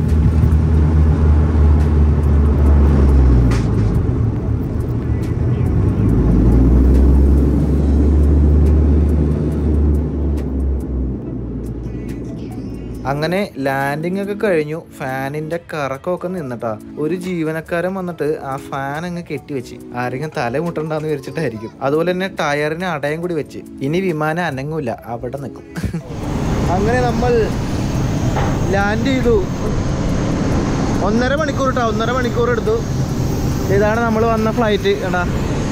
അങ്ങനെ ലാൻഡിംഗ് ഒക്കെ കഴിഞ്ഞു ഫാനിന്റെ കറക്കമൊക്കെ നിന്നിട്ടാ ഒരു ജീവനക്കാരൻ വന്നിട്ട് ആ ഫാൻ അങ്ങ് കെട്ടിവെച്ച് ആരെങ്കിലും തല മുട്ടണ്ടെന്ന് വിചാരിച്ചിട്ടായിരിക്കും അതുപോലെ തന്നെ ടയറിന് അടയം കൂടി വെച്ച് ഇനി വിമാനം അനങ്ങൂല അവിടെ നിൽക്കും അങ്ങനെ നമ്മൾ ലാൻഡ് ചെയ്തു ഒന്നര മണിക്കൂർ കേട്ടോ ഒന്നര മണിക്കൂർ എടുത്തു ഇതാണ് നമ്മൾ വന്ന ഫ്ലൈറ്റ് എടാ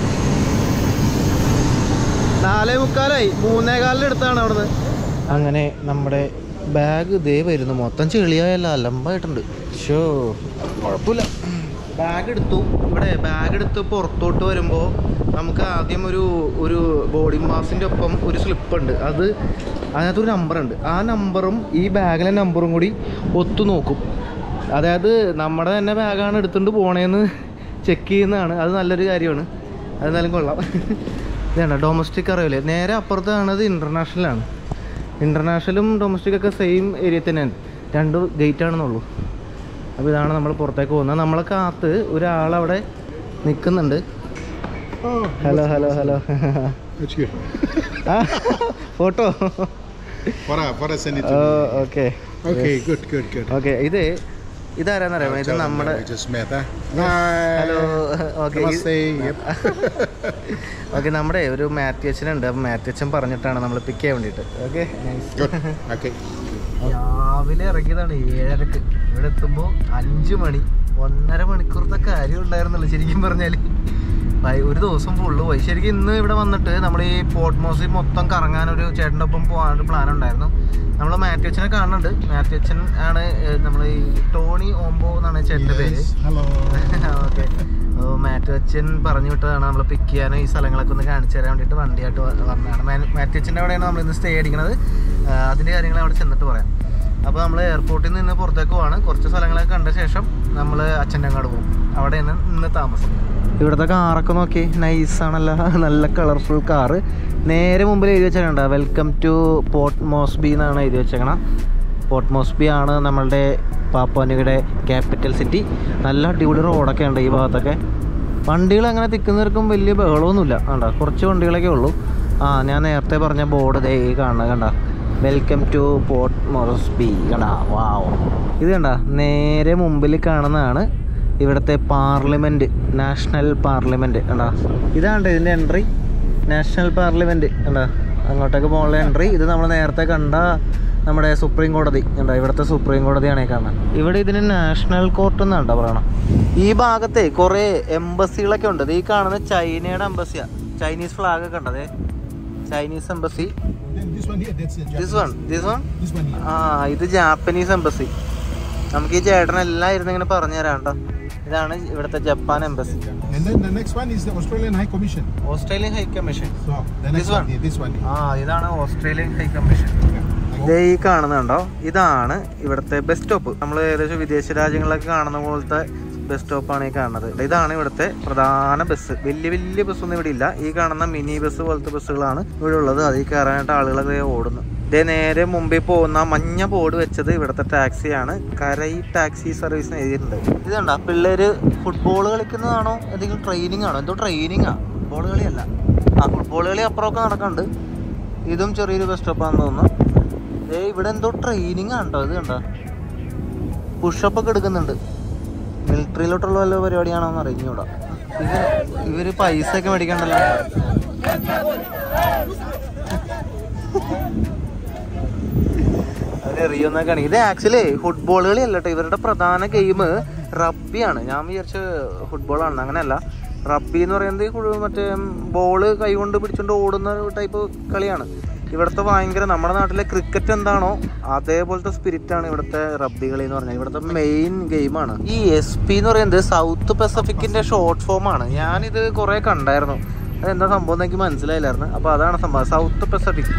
നാലേ മുക്കാലായി മൂന്നേ കാലിന് എടുത്താണ് അവിടുന്ന് അങ്ങനെ നമ്മുടെ ബാഗ് ദേ വരുന്നു മൊത്തം ചെളിയായല്ല അലമ്പായിട്ടുണ്ട് ഷോ കുഴപ്പമില്ല ബാഗ് എടുത്തു ഇവിടെ ബാഗ് എടുത്ത് പുറത്തോട്ട് വരുമ്പോൾ നമുക്ക് ആദ്യം ഒരു ഒരു ബോഡി മാസിൻ്റെ ഒപ്പം ഒരു സ്ലിപ്പ് ഉണ്ട് അത് അതിനകത്തൊരു നമ്പർ ഉണ്ട് ആ നമ്പറും ഈ ബാഗിലെ നമ്പറും കൂടി ഒത്തു നോക്കും അതായത് നമ്മുടെ തന്നെ ബാഗാണ് എടുത്തുകൊണ്ട് പോണേന്ന് ചെക്ക് ചെയ്യുന്നതാണ് അത് നല്ലൊരു കാര്യമാണ് അത് എന്നാലും കൊള്ളാം ഇതാണ് ഡൊമസ്റ്റിക് അറിയില്ലേ നേരെ അപ്പുറത്താണത് ഇൻ്റർനാഷണലാണ് ഇൻ്റർനാഷണലും ഡൊമസ്റ്റിക് ഒക്കെ സെയിം ഏരിയ തന്നെയാണ് രണ്ട് ഗേറ്റ് ആണെന്നുള്ളൂ അപ്പോൾ ഇതാണ് നമ്മൾ പുറത്തേക്ക് പോകുന്നത് നമ്മളെ കാത്ത് ഒരാളവിടെ നിൽക്കുന്നുണ്ട് hello hello hello That's good. Photo Para, para send it to okay me. Okay, good, good, good. Okay ഇത് ഇതാരാന്നറിയാമോ I'll ഇത് tell them നമ്മുടെ that we just met, huh? Hi. Hello okay Namaste. Yep. Okay നമ്മുടെ ഒരു മാത്യു അച്ഛനുണ്ട് അപ്പം മാത്യു അച്ഛൻ പറഞ്ഞിട്ടാണ് നമ്മൾ പിക്ക് ചെയ്യാൻ വേണ്ടിയിട്ട് ഓക്കെ Good. Okay. രാവിലെ ഇറങ്ങിയതാണ് ഏഴരക്ക് ഇവിടെ എത്തുമ്പോൾ അഞ്ച് മണി ഒന്നര മണിക്കൂറത്തെ കാര്യം ഉണ്ടായിരുന്നുള്ളൂ ശരിക്കും പറഞ്ഞാൽ ഒരു ദിവസം ഫുള്ള് പോയി ശരിക്കും ഇന്ന് ഇവിടെ വന്നിട്ട് നമ്മൾ ഈ പോർട്ട് മോസിൽ മൊത്തം കറങ്ങാൻ ഒരു ചേട്ടൻ്റെ ഒപ്പം പോകാനൊരു പ്ലാൻ ഉണ്ടായിരുന്നു നമ്മൾ മാത്യു അച്ഛനെ കാണുന്നുണ്ട് മാത്യു അച്ഛൻ ആണ് നമ്മൾ ഈ ടോണി ഓംബോ എന്നാണ് ചേട്ടൻ്റെ പേര് Yes. Hello. ഓക്കെ മാത്യു അച്ഛൻ പറഞ്ഞു വിട്ടതാണ് നമ്മൾ പിക്ക് ചെയ്യാനും ഈ സ്ഥലങ്ങളൊക്കെ ഒന്ന് കാണിച്ചു തരാൻ വേണ്ടിയിട്ട് വണ്ടിയായിട്ട് വ- വന്നതാണ് മാ- മാത്യു അച്ഛൻ്റെ അവിടെയാണ് നമ്മൾ ഇന്ന് സ്റ്റേ അടിക്കുന്നത് അതിൻ്റെ കാര്യങ്ങൾ അവിടെ ചെന്നിട്ട് പറയാം അപ്പോൾ നമ്മൾ എയർപോർട്ടിൽ നിന്ന് പുറത്തേക്ക് പോവാണ് കുറച്ച് സ്ഥലങ്ങളൊക്കെ കണ്ട ശേഷം നമ്മൾ അച്ഛൻ്റെ അങ്ങോട്ട് പോകും അവിടെയാണ് ഇന്ന് താമസം ഇവിടുത്തെ കാറൊക്കെ നോക്കി നൈസാണല്ലോ നല്ല കളർഫുൾ കാറ് നേരെ മുമ്പിൽ എഴുതി വെച്ചേക്കണ്ട വെൽക്കം ടു പോർട്ട് മോസ്ബി എന്നാണ് എഴുതി വെച്ചേക്കണം പോർട്ട് മോസ്ബി ആണ് നമ്മളുടെ പാപ്പാനുയുടെ ക്യാപിറ്റൽ സിറ്റി നല്ല അടിപൊളി റോഡൊക്കെ ഉണ്ട് ഈ ഭാഗത്തൊക്കെ വണ്ടികൾ അങ്ങനെ തിക്കുന്നവർക്കും വലിയ ബഹളമൊന്നുമില്ല കണ്ട കുറച്ച് വണ്ടികളൊക്കെ ഉള്ളൂ ആ ഞാൻ നേരത്തെ പറഞ്ഞ ബോർഡ് ദേ ഈ കാണുന്നത് കണ്ട വെൽക്കം ടു പോർട്ട് മോറസ്ബി കണ്ട വാവ് ഇത് കണ്ട നേരെ മുമ്പിൽ കാണുന്നതാണ് ഇവിടുത്തെ പാർലമെൻറ്റ് നാഷണൽ പാർലമെൻറ്റ് കണ്ട ഇതാണ്ട് ഇതിൻ്റെ എൻട്രി നാഷണൽ പാർലമെൻറ്റ് കണ്ട അങ്ങോട്ടേക്ക് പോകാനുള്ള എൻട്രി ഇത് നമ്മൾ നേരത്തെ കണ്ട നമ്മുടെ സുപ്രീം കോടതി കണ്ട ഇവിടുത്തെ സുപ്രീം കോടതിയാണ് ഈ കാണുന്നത് ഇവിടെ ഇതിന് നാഷണൽ കോർട്ട് എന്നാണ് പറയണം ഈ ഭാഗത്തെ കുറേ എംബസികളൊക്കെ ഉണ്ട് ദേ ഈ കാണുന്ന ചൈനയുടെ എംബസിയാണ് ചൈനീസ് ഫ്ലാഗ് ഒക്കെ ഉണ്ടതേ Chinese embassy Then this one here, that's the this Japanese. One this one This one here. ആ ഇത് ജാപ്പനീസ് എംബസി നമുക്ക് ഈ ചേട്ടനെല്ലാം ഇരുന്ന് ഇങ്ങനെ പറഞ്ഞു തരാം കേട്ടോ ഇതാണ് ഇവിടുത്തെ Japan embassy And then the next one is the Australian High Commission. Australian high commission So the next This one, one? here, this one. here. ആ ഇതാണ് ഓസ്ട്രേലിയൻ ഹൈ കമ്മീഷൻ Yeah. ഇതേ ഈ കാണുന്നുണ്ടോ ഇതാണ് ഇവിടുത്തെ ബസ് സ്റ്റോപ്പ് നമ്മൾ ഏകദേശം വിദേശ രാജ്യങ്ങളിലൊക്കെ കാണുന്ന പോലത്തെ ബസ് സ്റ്റോപ്പാണ് ഈ കാണുന്നത് ഇതാണ് ഇവിടുത്തെ പ്രധാന ബസ് വലിയ വലിയ ബസ്സൊന്നും ഇവിടെ ഇല്ല ഈ കാണുന്ന മിനി ബസ് പോലത്തെ ബസ്സുകളാണ് ഇവിടെ ഉള്ളത് അതിൽ കയറാനായിട്ട് ആളുകളൊക്കെ ഓടുന്നു ഇതേ നേരെ മുമ്പിൽ പോകുന്ന മഞ്ഞ ബോർഡ് വെച്ചത് ഇവിടുത്തെ ടാക്സിയാണ് കരൈ ടാക്സി സർവീസ് എഴുതിയിട്ടുണ്ട് ഇതുണ്ടോ പിള്ളേര് ഫുട്ബോൾ കളിക്കുന്നതാണോ എന്തെങ്കിലും ട്രെയിനിങ് ആണോ എന്തോ ട്രെയിനിങ് ആ ഫുട്ബോൾ കളിയല്ല ആ ഫുട്ബോൾ കളി അപ്പുറമൊക്കെ നടക്കുന്നുണ്ട് ഇതും ചെറിയൊരു ബസ് സ്റ്റോപ്പാണെന്ന് തോന്നുന്നു ഏ ഇവിടെ എന്തോ ട്രെയിനിങ് ആണോ ഇത് കണ്ടോ പുഷപ്പ് ഒക്കെ എടുക്കുന്നുണ്ട് മിലിറ്ററിയിലോട്ടുള്ള വല്ല പരിപാടിയാണോ എന്ന് അറിഞ്ഞൂടാ ഇവര് ഇവര് പൈസ ഒക്കെ മേടിക്കണ്ടല്ലോ അവരെറിയുന്നൊക്കെയാണ് ഇത് ആക്ച്വലി ഫുട്ബോൾ കളി അല്ല കേട്ടോ ഇവരുടെ പ്രധാന ഗെയിം റബ്ബിയാണ് ഞാൻ വിചാരിച്ച ഫുട്ബോളാണ് അങ്ങനെയല്ല റബ്ബി എന്ന് പറയുന്നത് ഈ ഫുൾ മറ്റേ ബോള് കൈകൊണ്ട് പിടിച്ചുകൊണ്ട് ഓടുന്ന ടൈപ്പ് കളിയാണ് ഇവിടുത്തെ ഭയങ്കര നമ്മുടെ നാട്ടിലെ ക്രിക്കറ്റ് എന്താണോ അതേപോലത്തെ സ്പിരിറ്റ് ആണ് ഇവിടുത്തെ റബ്ബി കളി എന്ന് പറഞ്ഞാൽ ഇവിടുത്തെ മെയിൻ ഗെയിമാണ് ഈ എസ് പി എന്ന് പറയുന്നത് സൗത്ത് പസഫിക്കിന്റെ ഷോർട്ട് ഫോം ആണ് ഞാനിത് കുറെ കണ്ടായിരുന്നു അതെന്താ സംഭവം എന്ന് എനിക്ക് മനസ്സിലായില്ലായിരുന്നു അപ്പോൾ അതാണ് സംഭവം സൗത്ത് പസഫിക്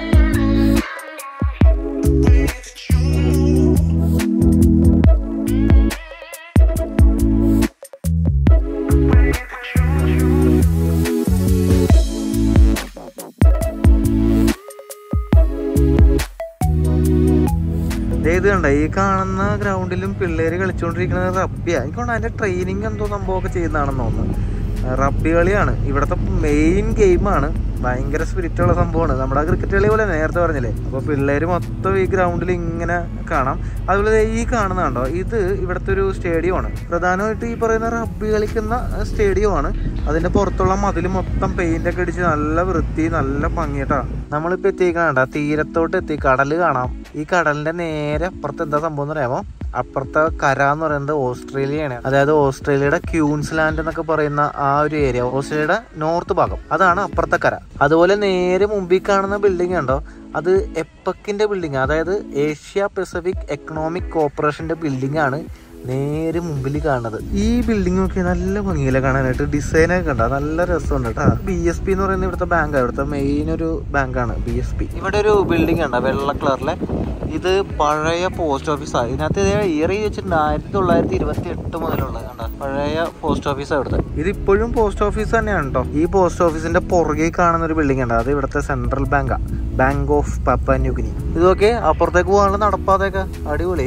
ദേ ഇത് കണ്ട ഈ കാണുന്ന ഗ്രൗണ്ടിലും പിള്ളേര് കളിച്ചുകൊണ്ടിരിക്കുന്നത് റബ്ബിയാ എനിക്ക് തോന്നുന്നു അതിന്റെ ട്രെയിനിങ് എന്തോ സംഭവമൊക്കെ ചെയ്യുന്നതാണെന്ന് തോന്നുന്നു ആ, റബ്ബി കളിയാണ് ഇവിടുത്തെ മെയിൻ ഗെയിമാണ് ഭയങ്കര സ്പിരിറ്റ് ഉള്ള സംഭവമാണ് നമ്മുടെ ക്രിക്കറ്റ് കളി പോലെ നേരത്തെ പറഞ്ഞില്ലേ അപ്പോൾ പിള്ളേര് മൊത്തം ഈ ഗ്രൗണ്ടിൽ ഇങ്ങനെ കാണാം അതുപോലെ ദേ ഈ കാണുന്ന കണ്ടോ ഇത് ഇവിടുത്തെ ഒരു സ്റ്റേഡിയമാണ് പ്രധാനമായിട്ട് ഈ പറയുന്ന റബ്ബി കളിക്കുന്ന സ്റ്റേഡിയമാണ് അതിന്റെ പുറത്തുള്ള മതിൽ മൊത്തം പെയിന്റ് ഒക്കെ അടിച്ച് നല്ല വൃത്തി നല്ല ഭംഗിയിട്ടാ നമ്മളിപ്പോ എത്തിക്കണ്ട തീരത്തോട്ട് എത്തി കടല് കാണാം ഈ കടലിന്റെ നേരെ അപ്പുറത്ത് എന്താ സംഭവം എന്ന് പറയാമോ അപ്പുറത്തെ കര എന്ന് പറയുന്നത് ഓസ്ട്രേലിയയാണ് അതായത് ഓസ്ട്രേലിയയുടെ ക്യൂൻസ്ലാൻഡ് എന്നൊക്കെ പറയുന്ന ആ ഒരു ഏരിയ ഓസ്ട്രേലിയയുടെ നോർത്ത് ഭാഗം അതാണ് അപ്പുറത്തെ കര അതുപോലെ നേരെ മുമ്പിൽ കാണുന്ന ബിൽഡിംഗ് ഉണ്ടോ അത് എപ്പക്കിന്റെ ബിൽഡിംഗ് അതായത് ഏഷ്യ പസഫിക് എക്കണോമിക് കോർപ്പറേഷന്റെ ബിൽഡിംഗ് ആണ് നേരെ മുമ്പിൽ കാണുന്നത് ഈ ബിൽഡിംഗ് ഒക്കെ നല്ല ഭംഗിയില്ല കാണാനായിട്ട് ഡിസൈൻ ഒക്കെ കണ്ട നല്ല രസമുണ്ട് കേട്ടോ ബി എസ് പി എന്ന് പറയുന്ന ഇവിടുത്തെ ബാങ്ക് ഇവിടുത്തെ മെയിൻ ഒരു ബാങ്കാണ് ബി എസ് പി ഇവിടെ ഒരു ബിൽഡിംഗ് ഉണ്ട് വെള്ള കളറിലെ ഇത് പഴയ പോസ്റ്റ് ഓഫീസാണ് ഇതിനകത്ത് ഇയർ വെച്ചിട്ടുണ്ട് ആയിരത്തി തൊള്ളായിരത്തി ഇരുപത്തി എട്ട് മുതലുള്ള കണ്ട പഴയ പോസ്റ്റ് ഓഫീസാണ് ഇവിടുത്തെ ഇത് ഇപ്പോഴും പോസ്റ്റ് ഓഫീസ് തന്നെയാണ് കേട്ടോ ഈ പോസ്റ്റ് ഓഫീസിന്റെ പുറകെ കാണുന്ന ഒരു ബിൽഡിംഗ് ഉണ്ട് അത് ഇവിടുത്തെ സെൻട്രൽ ബാങ്കാ ബാങ്ക് ഓഫ് പപ്പ ന്യൂഗിനി ഇതൊക്കെ അപ്പുറത്തേക്ക് പോകാനുള്ള നടപ്പാതെയൊക്കെ അടിപൊളി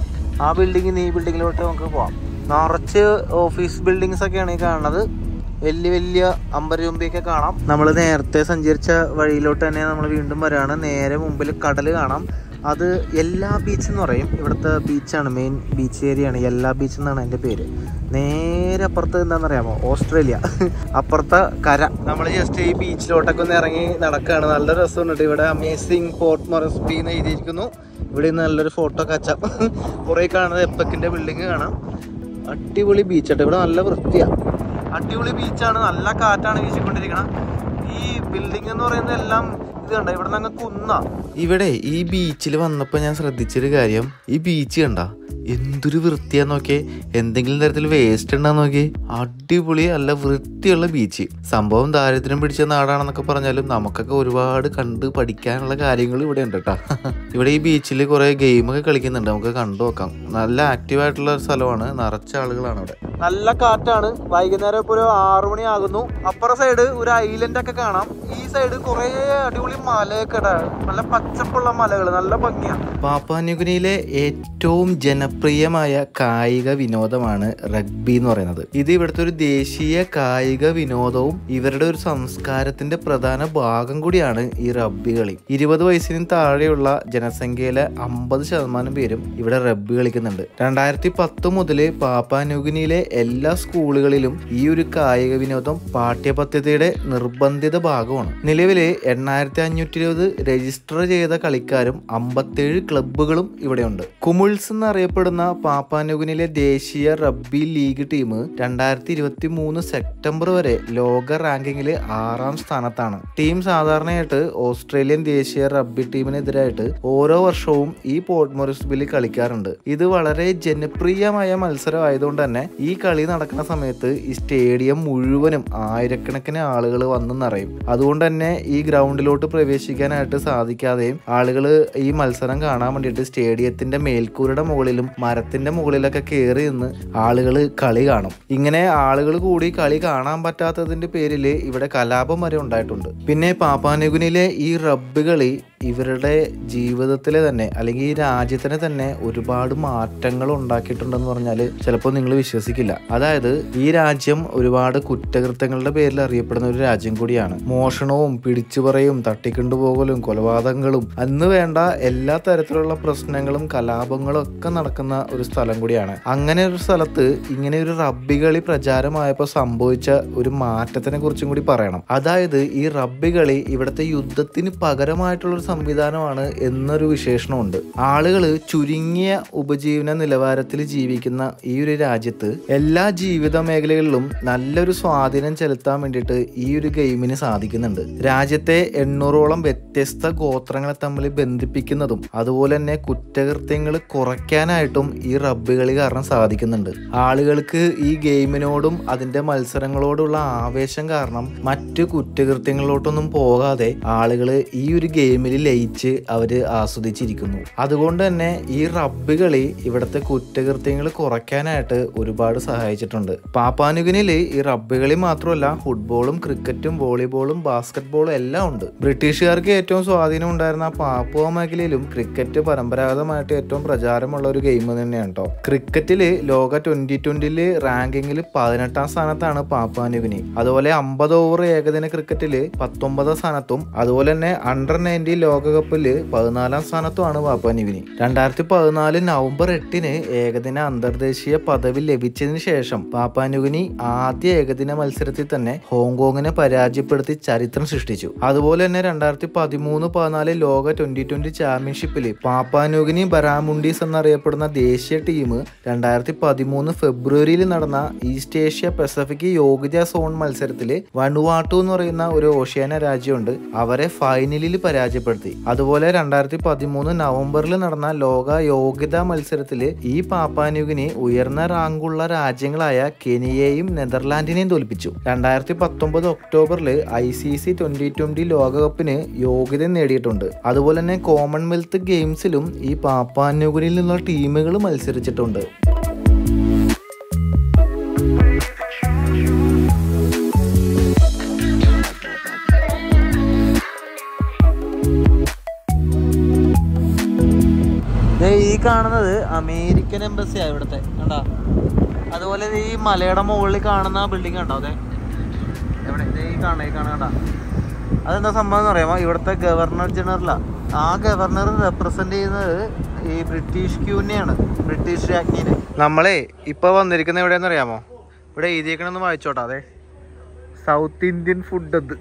ആ ബിൽഡിങ്ങിൽ നിന്ന് ഈ ബിൽഡിങ്ങിലോട്ട് നമുക്ക് പോവാം നിറച്ച് ഓഫീസ് ബിൽഡിങ്സ് ഒക്കെയാണ് ഈ കാണുന്നത് വലിയ വലിയ അമ്പരചുംബിയൊക്കെ കാണാം നമ്മൾ നേരത്തെ സഞ്ചരിച്ച വഴിയിലോട്ട് തന്നെ നമ്മൾ വീണ്ടും വരാണ് നേരെ മുമ്പിൽ കടൽ കാണാം അത് എല്ലാ ബീച്ച് എന്ന് പറയും ഇവിടുത്തെ ബീച്ചാണ് മെയിൻ ബീച്ച് ഏരിയ ആണ് എല്ലാ ബീച്ച് എന്നാണ് അതിൻ്റെ പേര് നേരെ അപ്പുറത്ത് എന്താണെന്ന് അറിയാമോ ഓസ്ട്രേലിയ അപ്പുറത്തെ കര നമ്മൾ ജസ്റ്റ് ഈ ബീച്ചിലോട്ടൊക്കെ ഒന്ന് ഇറങ്ങി നടക്കുകയാണ് നല്ല രസമുണ്ട് ഇവിടെ അമേസിങ് പോർട്ട് മൊറസ്ബി എന്ന് എഴുതിയിരിക്കുന്നു ഇവിടെ നിന്ന് നല്ലൊരു ഫോട്ടോ കച്ചാം കുറേ കാണുന്നത് എപ്പക്കിൻ്റെ ബിൽഡിങ് കാണാം അടിപൊളി ബീച്ചാട്ടോ ഇവിടെ നല്ല വൃത്തിയാണ് അടിപൊളി ബീച്ചാണ് നല്ല കാറ്റാണ് വീശിക്കൊണ്ടിരിക്കണം ഈ ബിൽഡിംഗ് എന്ന് പറയുന്നത് എല്ലാം ഇത് കണ്ട ഇവിടെ നിന്ന് കുന്ന ഇവിടെ ഈ ബീച്ചിൽ വന്നപ്പോൾ ഞാൻ ശ്രദ്ധിച്ചൊരു കാര്യം ഈ ബീച്ച് കണ്ട എന്തൊരു വൃത്തിയാ നോക്കിയേ എന്തെങ്കിലും തരത്തിൽ വേസ്റ്റ് ഉണ്ടോ നോക്കി അടിപൊളി നല്ല വൃത്തിയുള്ള ബീച്ച് സംഭവം ദാരിദ്ര്യം പിടിച്ച നാടാണെന്നൊക്കെ പറഞ്ഞാലും നമുക്കൊക്കെ ഒരുപാട് കണ്ട് പഠിക്കാനുള്ള കാര്യങ്ങൾ ഇവിടെ ഉണ്ട് കേട്ടോ ഇവിടെ ഈ ബീച്ചിൽ കുറെ ഗെയിമൊക്കെ കളിക്കുന്നുണ്ട് നമുക്ക് കണ്ടു നോക്കാം നല്ല ആക്റ്റീവ് ആയിട്ടുള്ള ഒരു സ്ഥലമാണ് നിറച്ച ആളുകളാണ് ഇവിടെ നല്ല കാറ്റാണ് വൈകുന്നേരം ഇപ്പോൾ ഒരു ആറു മണി ആകുന്നു അപ്പുറ സൈഡ് ഒരു ഐലൻഡ് ഒക്കെ കാണാം ഈ സൈഡ് കുറെ അടിപൊളി മലയൊക്കെ ഇടാ. നല്ല പച്ചപ്പുള്ള മലകൾ നല്ല ഭംഗിയാണ് പാപ്പാന്യുഗുനിയിലെ ഏറ്റവും ജനപ്രിയമായ കായിക വിനോദമാണ് റഗ്ബി എന്ന് പറയുന്നത് ഇത് ഇവിടുത്തെ ഒരു ദേശീയ കായിക വിനോദവും ഇവരുടെ ഒരു സംസ്കാരത്തിന്റെ പ്രധാന ഭാഗം കൂടിയാണ് ഈ റബ്ബി കളി ഇരുപത് വയസ്സിന് താഴെയുള്ള ജനസംഖ്യയിലെ അമ്പത് ശതമാനം പേരും ഇവിടെ റബ്ബി കളിക്കുന്നുണ്ട് രണ്ടായിരത്തി പത്ത് മുതല് പാപ്പാന്യൂഗിനിയിലെ എല്ലാ സ്കൂളുകളിലും ഈ ഒരു കായിക വിനോദം പാഠ്യപദ്ധതിയുടെ നിർബന്ധിത ഭാഗമാണ് നിലവില് എണ്ണായിരത്തി അഞ്ഞൂറ്റി ഇരുപത് രജിസ്റ്റർ ചെയ്ത കളിക്കാരും അമ്പത്തേഴ് ക്ലബ്ബുകളും ഇവിടെയുണ്ട് കുമിൾസ് എന്നറിയപ്പെടുന്ന പാപ്പാന്യൂഗിനിലെ ദേശീയ റബ്ബി ലീഗ് ടീം രണ്ടായിരത്തി ഇരുപത്തി മൂന്ന് സെപ്റ്റംബർ വരെ ലോക റാങ്കിങ്ങില് ആറാം സ്ഥാനത്താണ് ടീം സാധാരണയായിട്ട് ഓസ്ട്രേലിയൻ ദേശീയ റബ്ബി ടീമിനെതിരായിട്ട് ഓരോ വർഷവും ഈ പോർട്ട് മൊറിസ്ബിൽ കളിക്കാറുണ്ട് ഇത് വളരെ ജനപ്രിയമായ മത്സരമായതുകൊണ്ട് തന്നെ ഈ കളി നടക്കുന്ന സമയത്ത് ഈ സ്റ്റേഡിയം മുഴുവനും ആയിരക്കണക്കിന് ആളുകൾ വന്ന് നിറയും അതുകൊണ്ട് തന്നെ ഈ ഗ്രൗണ്ടിലോട്ട് പ്രവേശിക്കാനായിട്ട് സാധിക്കാതെയും ആളുകൾ ഈ മത്സരം കാണാൻ വേണ്ടിയിട്ട് സ്റ്റേഡിയത്തിന്റെ മേൽക്കൂരയുടെ മുകളിലും മരത്തിന്റെ മുകളിലൊക്കെ കയറി നിന്ന് ആളുകൾ കളി കാണും ഇങ്ങനെ ആളുകൾ കൂടി കളി കാണാൻ പറ്റാത്തതിന്റെ പേരിൽ ഇവിടെ കലാപം വരെ ഉണ്ടായിട്ടുണ്ട് പിന്നെ പാപ്പാനുഗുനിലെ ഈ റബ്ബ് കളി ഇവരുടെ ജീവിതത്തിലെ തന്നെ അല്ലെങ്കിൽ ഈ രാജ്യത്തിന് തന്നെ ഒരുപാട് മാറ്റങ്ങൾ ഉണ്ടാക്കിയിട്ടുണ്ടെന്ന് പറഞ്ഞാൽ ചിലപ്പോൾ നിങ്ങൾ വിശ്വസിക്കില്ല അതായത് ഈ രാജ്യം ഒരുപാട് കുറ്റകൃത്യങ്ങളുടെ പേരിൽ അറിയപ്പെടുന്ന ഒരു രാജ്യം കൂടിയാണ് മോഷണവും പിടിച്ചുപറയും തട്ടിക്കൊണ്ടുപോകലും കൊലപാതകങ്ങളും അന്ന് വേണ്ട എല്ലാ തരത്തിലുള്ള പ്രശ്നങ്ങളും കലാപങ്ങളും ഒക്കെ നടക്കുന്ന ഒരു സ്ഥലം കൂടിയാണ് അങ്ങനെ ഒരു സ്ഥലത്ത് ഇങ്ങനെ ഒരു റബ്ബി കളി പ്രചാരമായപ്പോൾ സംഭവിച്ച ഒരു മാറ്റത്തിനെ കുറിച്ചും കൂടി പറയണം അതായത് ഈ റബ്ബി കളി ഇവിടുത്തെ യുദ്ധത്തിന് പകരമായിട്ടുള്ള ഒരു സംവിധാനമാണ് എന്നൊരു വിശേഷണമുണ്ട് ആളുകൾ ചുരുങ്ങിയ ഉപജീവന നിലവാരത്തിൽ ജീവിക്കുന്ന ഈ ഒരു രാജ്യത്ത് എല്ലാ ജീവിത മേഖലകളിലും നല്ലൊരു സ്വാധീനം ചെലുത്താൻ വേണ്ടിയിട്ട് ഈ ഒരു ഗെയിമിന് സാധിക്കുന്നുണ്ട് രാജ്യത്തെ എണ്ണൂറോളം വ്യത്യസ്ത ഗോത്രങ്ങളെ തമ്മിൽ ബന്ധിപ്പിക്കുന്നതും അതുപോലെ തന്നെ കുറ്റകൃത്യങ്ങൾ കുറയ്ക്കാനായിട്ടും ഈ റബ്ബ് കളി കാരണം സാധിക്കുന്നുണ്ട് ആളുകൾക്ക് ഈ ഗെയിമിനോടും അതിന്റെ മത്സരങ്ങളോടുള്ള ആവേശം കാരണം മറ്റു കുറ്റകൃത്യങ്ങളിലോട്ടൊന്നും പോകാതെ ആളുകൾ ഈ ഒരു ഗെയിമിൽ ലയിച്ച് അവര് ആസ്വദിച്ചിരിക്കുന്നു അതുകൊണ്ട് തന്നെ ഈ റബ്ബ് കളി ഇവിടുത്തെ കുറ്റകൃത്യങ്ങൾ കുറയ്ക്കാനായിട്ട് ഒരുപാട് സഹായിച്ചിട്ടുണ്ട് പാപ്പാനുഗനില് ഈ റബ്ബ് കളി മാത്രമല്ല ഫുട്ബോളും ക്രിക്കറ്റും വോളിബോളും ബാസ്കറ്റ്ബോളും എല്ലാം ഉണ്ട് ബ്രിട്ടീഷുകാർക്ക് ഏറ്റവും സ്വാധീനം ഉണ്ടായിരുന്ന പാപ്പുവ മേഖലയിലും ക്രിക്കറ്റ് പരമ്പരാഗതമായിട്ട് ഏറ്റവും പ്രചാരമുള്ള ഒരു ഗെയിം തന്നെയാണ് കേട്ടോ ക്രിക്കറ്റില് ലോക ട്വന്റി ട്വന്റിയില് റാങ്കിങ്ങിൽ പതിനെട്ടാം സ്ഥാനത്താണ് പാപ്പാനുവിനി അതുപോലെ അമ്പത് ഓവർ ഏകദിന ക്രിക്കറ്റില് പത്തൊമ്പതാം സ്ഥാനത്തും അതുപോലെ തന്നെ അണ്ടർ നയൻറ്റീൻ ലോകകപ്പില് പതിനാലാം സ്ഥാനത്തുമാണ് പാപ്പാനുവിനി രണ്ടായിരത്തി പതിനാല് നവംബർ എട്ടിന് ഏകദിന അന്തർദേശീയ പദവി ലഭിച്ചതിന് ശേഷം പാപ്പാനുവിനി ആദ്യ ഏകദിന മത്സരത്തിൽ തന്നെ ഹോങ്കോങ്ങിനെ പരാജയപ്പെടുത്തി ചരിത്രം സൃഷ്ടിച്ചു അതുപോലെ തന്നെ രണ്ടായിരത്തി പതിമൂന്ന് പതിനാല് ലോക ട്വന്റി ട്വന്റി ചാമ്പ്യൻഷിപ്പിൽ പാപ്പാനുഗിനി ബറാമുണ്ടീസ് എന്നറിയപ്പെടുന്ന ദേശീയ ടീം രണ്ടായിരത്തി പതിമൂന്ന് ഫെബ്രുവരിയിൽ നടന്ന ഈസ്റ്റ് ഏഷ്യ പസഫിക് യോഗ്യതാ സോൺ മത്സരത്തിൽ വണുവാട്ടു എന്ന് പറയുന്ന ഒരു ഓഷ്യാന രാജ്യമുണ്ട് അവരെ ഫൈനലിൽ പരാജയപ്പെടുത്തി അതുപോലെ രണ്ടായിരത്തി പതിമൂന്ന് നവംബറിൽ നടന്ന ലോക യോഗ്യതാ മത്സരത്തിൽ ഈ പാപ്പാനുഗിനി ഉയർന്ന റാങ്കുള്ള രാജ്യങ്ങളായ കെനിയയും നെതർലാൻഡിനെയും തോൽപ്പിച്ചു രണ്ടായിരത്തി പത്തൊമ്പത് ഒക്ടോബറിൽ I C C twenty twenty ലോകകപ്പിന് യോഗ്യത നേടിയിട്ടുണ്ട് അതുപോലെ തന്നെ കോമൺവെൽത്ത് ഗെയിംസിലും ഈ പാപ്പാനുഗുനിൽ നിന്നുള്ള ടീമുകൾ മത്സരിച്ചിട്ടുണ്ട് ഈ കാണുന്നത് അമേരിക്കൻ എംബസിയാണ് ഇവിടുത്തെ കണ്ടാ അതുപോലെ ദേ ഈ മലയുടെ മുകളിൽ കാണുന്ന ബിൽഡിംഗ് കണ്ടോ അതെ എവിടെ ദേ ഈ കാണുന്ന ഈ കാണുന്ന അതെന്താ സംഭവം എന്ന് അറിയാമോ ഇവിടുത്തെ ഗവർണർ ജനറലാ ആ ഗവർണർ റെപ്രസെന്റ് ചെയ്യുന്നത് ഈ ബ്രിട്ടീഷ് ക്യൂനെയാണ് ബ്രിട്ടീഷ് രാജ്ഞിനെ നമ്മളെ ഇപ്പൊ വന്നിരിക്കുന്ന എവിടെയാന്ന് അറിയാമോ ഇവിടെ എഴുതിയേക്കണമെന്ന് വായിച്ചോട്ടാ അതെ സൗത്ത് ഇന്ത്യൻ ഫുഡ് അത്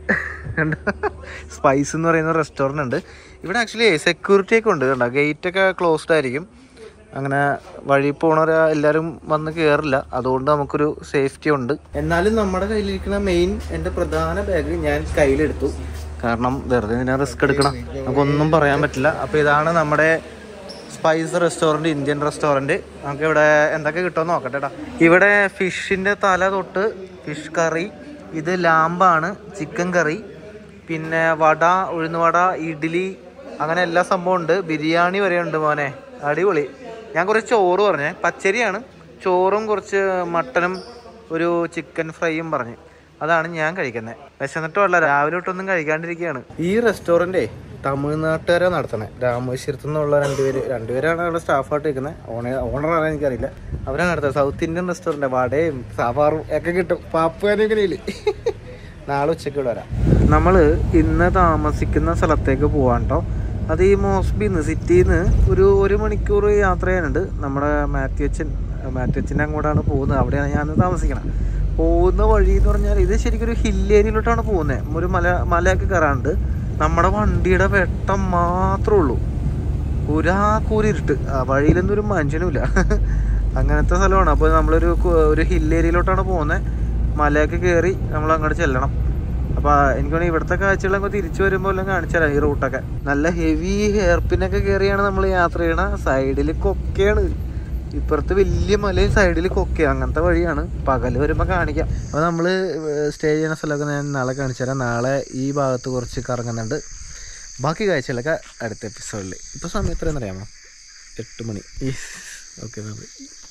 സ്പൈസ് എന്ന് പറയുന്ന റെസ്റ്റോറൻറ്റ് ഉണ്ട് ഇവിടെ ആക്ച്വലി സെക്യൂരിറ്റി ഒക്കെ ഉണ്ട് കണ്ടോ ഗേറ്റ് ഒക്കെ ക്ലോസ്ഡ് ആയിരിക്കും അങ്ങനെ വഴി പോണവർ എല്ലാവരും വന്ന് കയറില്ല അതുകൊണ്ട് നമുക്കൊരു സേഫ്റ്റി ഉണ്ട് എന്നാലും നമ്മുടെ കയ്യിലിരിക്കുന്ന മെയിൻ എൻ്റെ പ്രധാന ബാഗ് ഞാൻ കയ്യിലെടുത്തു കാരണം വെറുതെ ഇതിനെ റിസ്ക് എടുക്കണം നമുക്കൊന്നും പറയാൻ പറ്റില്ല അപ്പോൾ ഇതാണ് നമ്മുടെ സ്പൈസ് റെസ്റ്റോറൻറ്റ് ഇന്ത്യൻ റെസ്റ്റോറൻറ്റ് നമുക്ക് ഇവിടെ എന്തൊക്കെ കിട്ടുമെന്ന് നോക്കട്ടെ ട്ടാ. ഇവിടെ ഫിഷിൻ്റെ തല തൊട്ട് ഫിഷ് കറി ഇത് ലാമ്പാണ് ചിക്കൻ കറി പിന്നെ വട ഉഴുന്നുവട ഇഡ്ഡലി അങ്ങനെ എല്ലാ സംഭവം ഉണ്ട് ബിരിയാണി വരെ ഉണ്ട് മോനെ അടിപൊളി ഞാൻ കുറച്ച് ചോറ് പറഞ്ഞേ പച്ചരിയാണ് ചോറും കുറച്ച് മട്ടനും ഒരു ചിക്കൻ ഫ്രൈയും പറഞ്ഞു അതാണ് ഞാൻ കഴിക്കുന്നത് വിശന്നിട്ടുമല്ല രാവിലെ തൊട്ടൊന്നും കഴിക്കാണ്ടിരിക്കുകയാണ് ഈ റെസ്റ്റോറൻറ്റേ തമിഴ്നാട്ടുകാരെ നടത്തണേ രാമേശ്വരത്തു നിന്നുള്ള രണ്ടുപേര് രണ്ടുപേരാണ് അവിടെ സ്റ്റാഫായിട്ട് നിൽക്കുന്നത് ഓണർ ഓണറാണ് എനിക്കറിയില്ല അവരാണ് നടത്തുന്നത് സൗത്ത് ഇന്ത്യൻ റെസ്റ്റോറൻറ്റ് വടയും സാമ്പാറും ഒക്കെ കിട്ടും പാപ്പുകാരക്കരയിൽ നാളെ ഉച്ചയ്ക്ക് ഇവിടെ വരാം നമ്മൾ ഇന്ന് താമസിക്കുന്ന സ്ഥലത്തേക്ക് പോവാൻ കേട്ടോ അത് ഈ മോസ്ബിന്ന് സിറ്റിന്ന് ഒരു ഒരു മണിക്കൂർ യാത്ര ചെയ്യാനുണ്ട് നമ്മുടെ മാത്യു അച്ഛൻ മാത്യു അച്ഛൻ്റെ അങ്ങോട്ടാണ് പോകുന്നത് അവിടെയാണ് ഞാൻ താമസിക്കണം പോകുന്ന വഴി എന്ന് പറഞ്ഞാൽ ഇത് ശരിക്കും ഒരു ഹിൽ ഏരിയയിലോട്ടാണ് പോകുന്നത് ഒരു മല മലയൊക്കെ കയറാനുണ്ട് നമ്മുടെ വണ്ടിയുടെ വെട്ടം മാത്രമേ ഉള്ളൂ ഒരാക്കൂരിരുട്ട് ആ വഴിയിലൊന്നും ഒരു മനുഷ്യനുമില്ല അങ്ങനത്തെ സ്ഥലമാണ് അപ്പോൾ നമ്മളൊരു കു- ഒരു ഹിൽ ഏരിയയിലോട്ടാണ് പോകുന്നത് മലയൊക്കെ കയറി നമ്മൾ അങ്ങോട്ട് ചെല്ലണം അപ്പോൾ എനിക്ക് വേണമെങ്കിൽ ഇവിടുത്തെ കാഴ്ചകളൊക്കെ തിരിച്ചു വരുമ്പോൾ എല്ലാം കാണിച്ചു തരാം ഈ റൂട്ടൊക്കെ നല്ല ഹെവി ഹെയർപിന്നൊക്കെ കയറിയാണ് നമ്മൾ യാത്ര ചെയ്യണ സൈഡിൽ കൊക്കയാണ് ഇപ്പുറത്ത് വലിയ മലയും സൈഡിൽ കൊക്കയാണ് അങ്ങനത്തെ വഴിയാണ് പകൽ വരുമ്പോൾ കാണിക്കാം അപ്പോൾ നമ്മൾ സ്റ്റേ ചെയ്യുന്ന സ്ഥലമൊക്കെ ഞാൻ നാളെ കാണിച്ചു തരാം നാളെ ഈ ഭാഗത്ത് കുറച്ച് കറങ്ങുന്നുണ്ട് ബാക്കി കാഴ്ചകളൊക്കെ അടുത്ത എപ്പിസോഡിൽ ഇപ്പോൾ സമയം എത്രയെന്നറിയാമോ എട്ട് മണി ഓക്കെ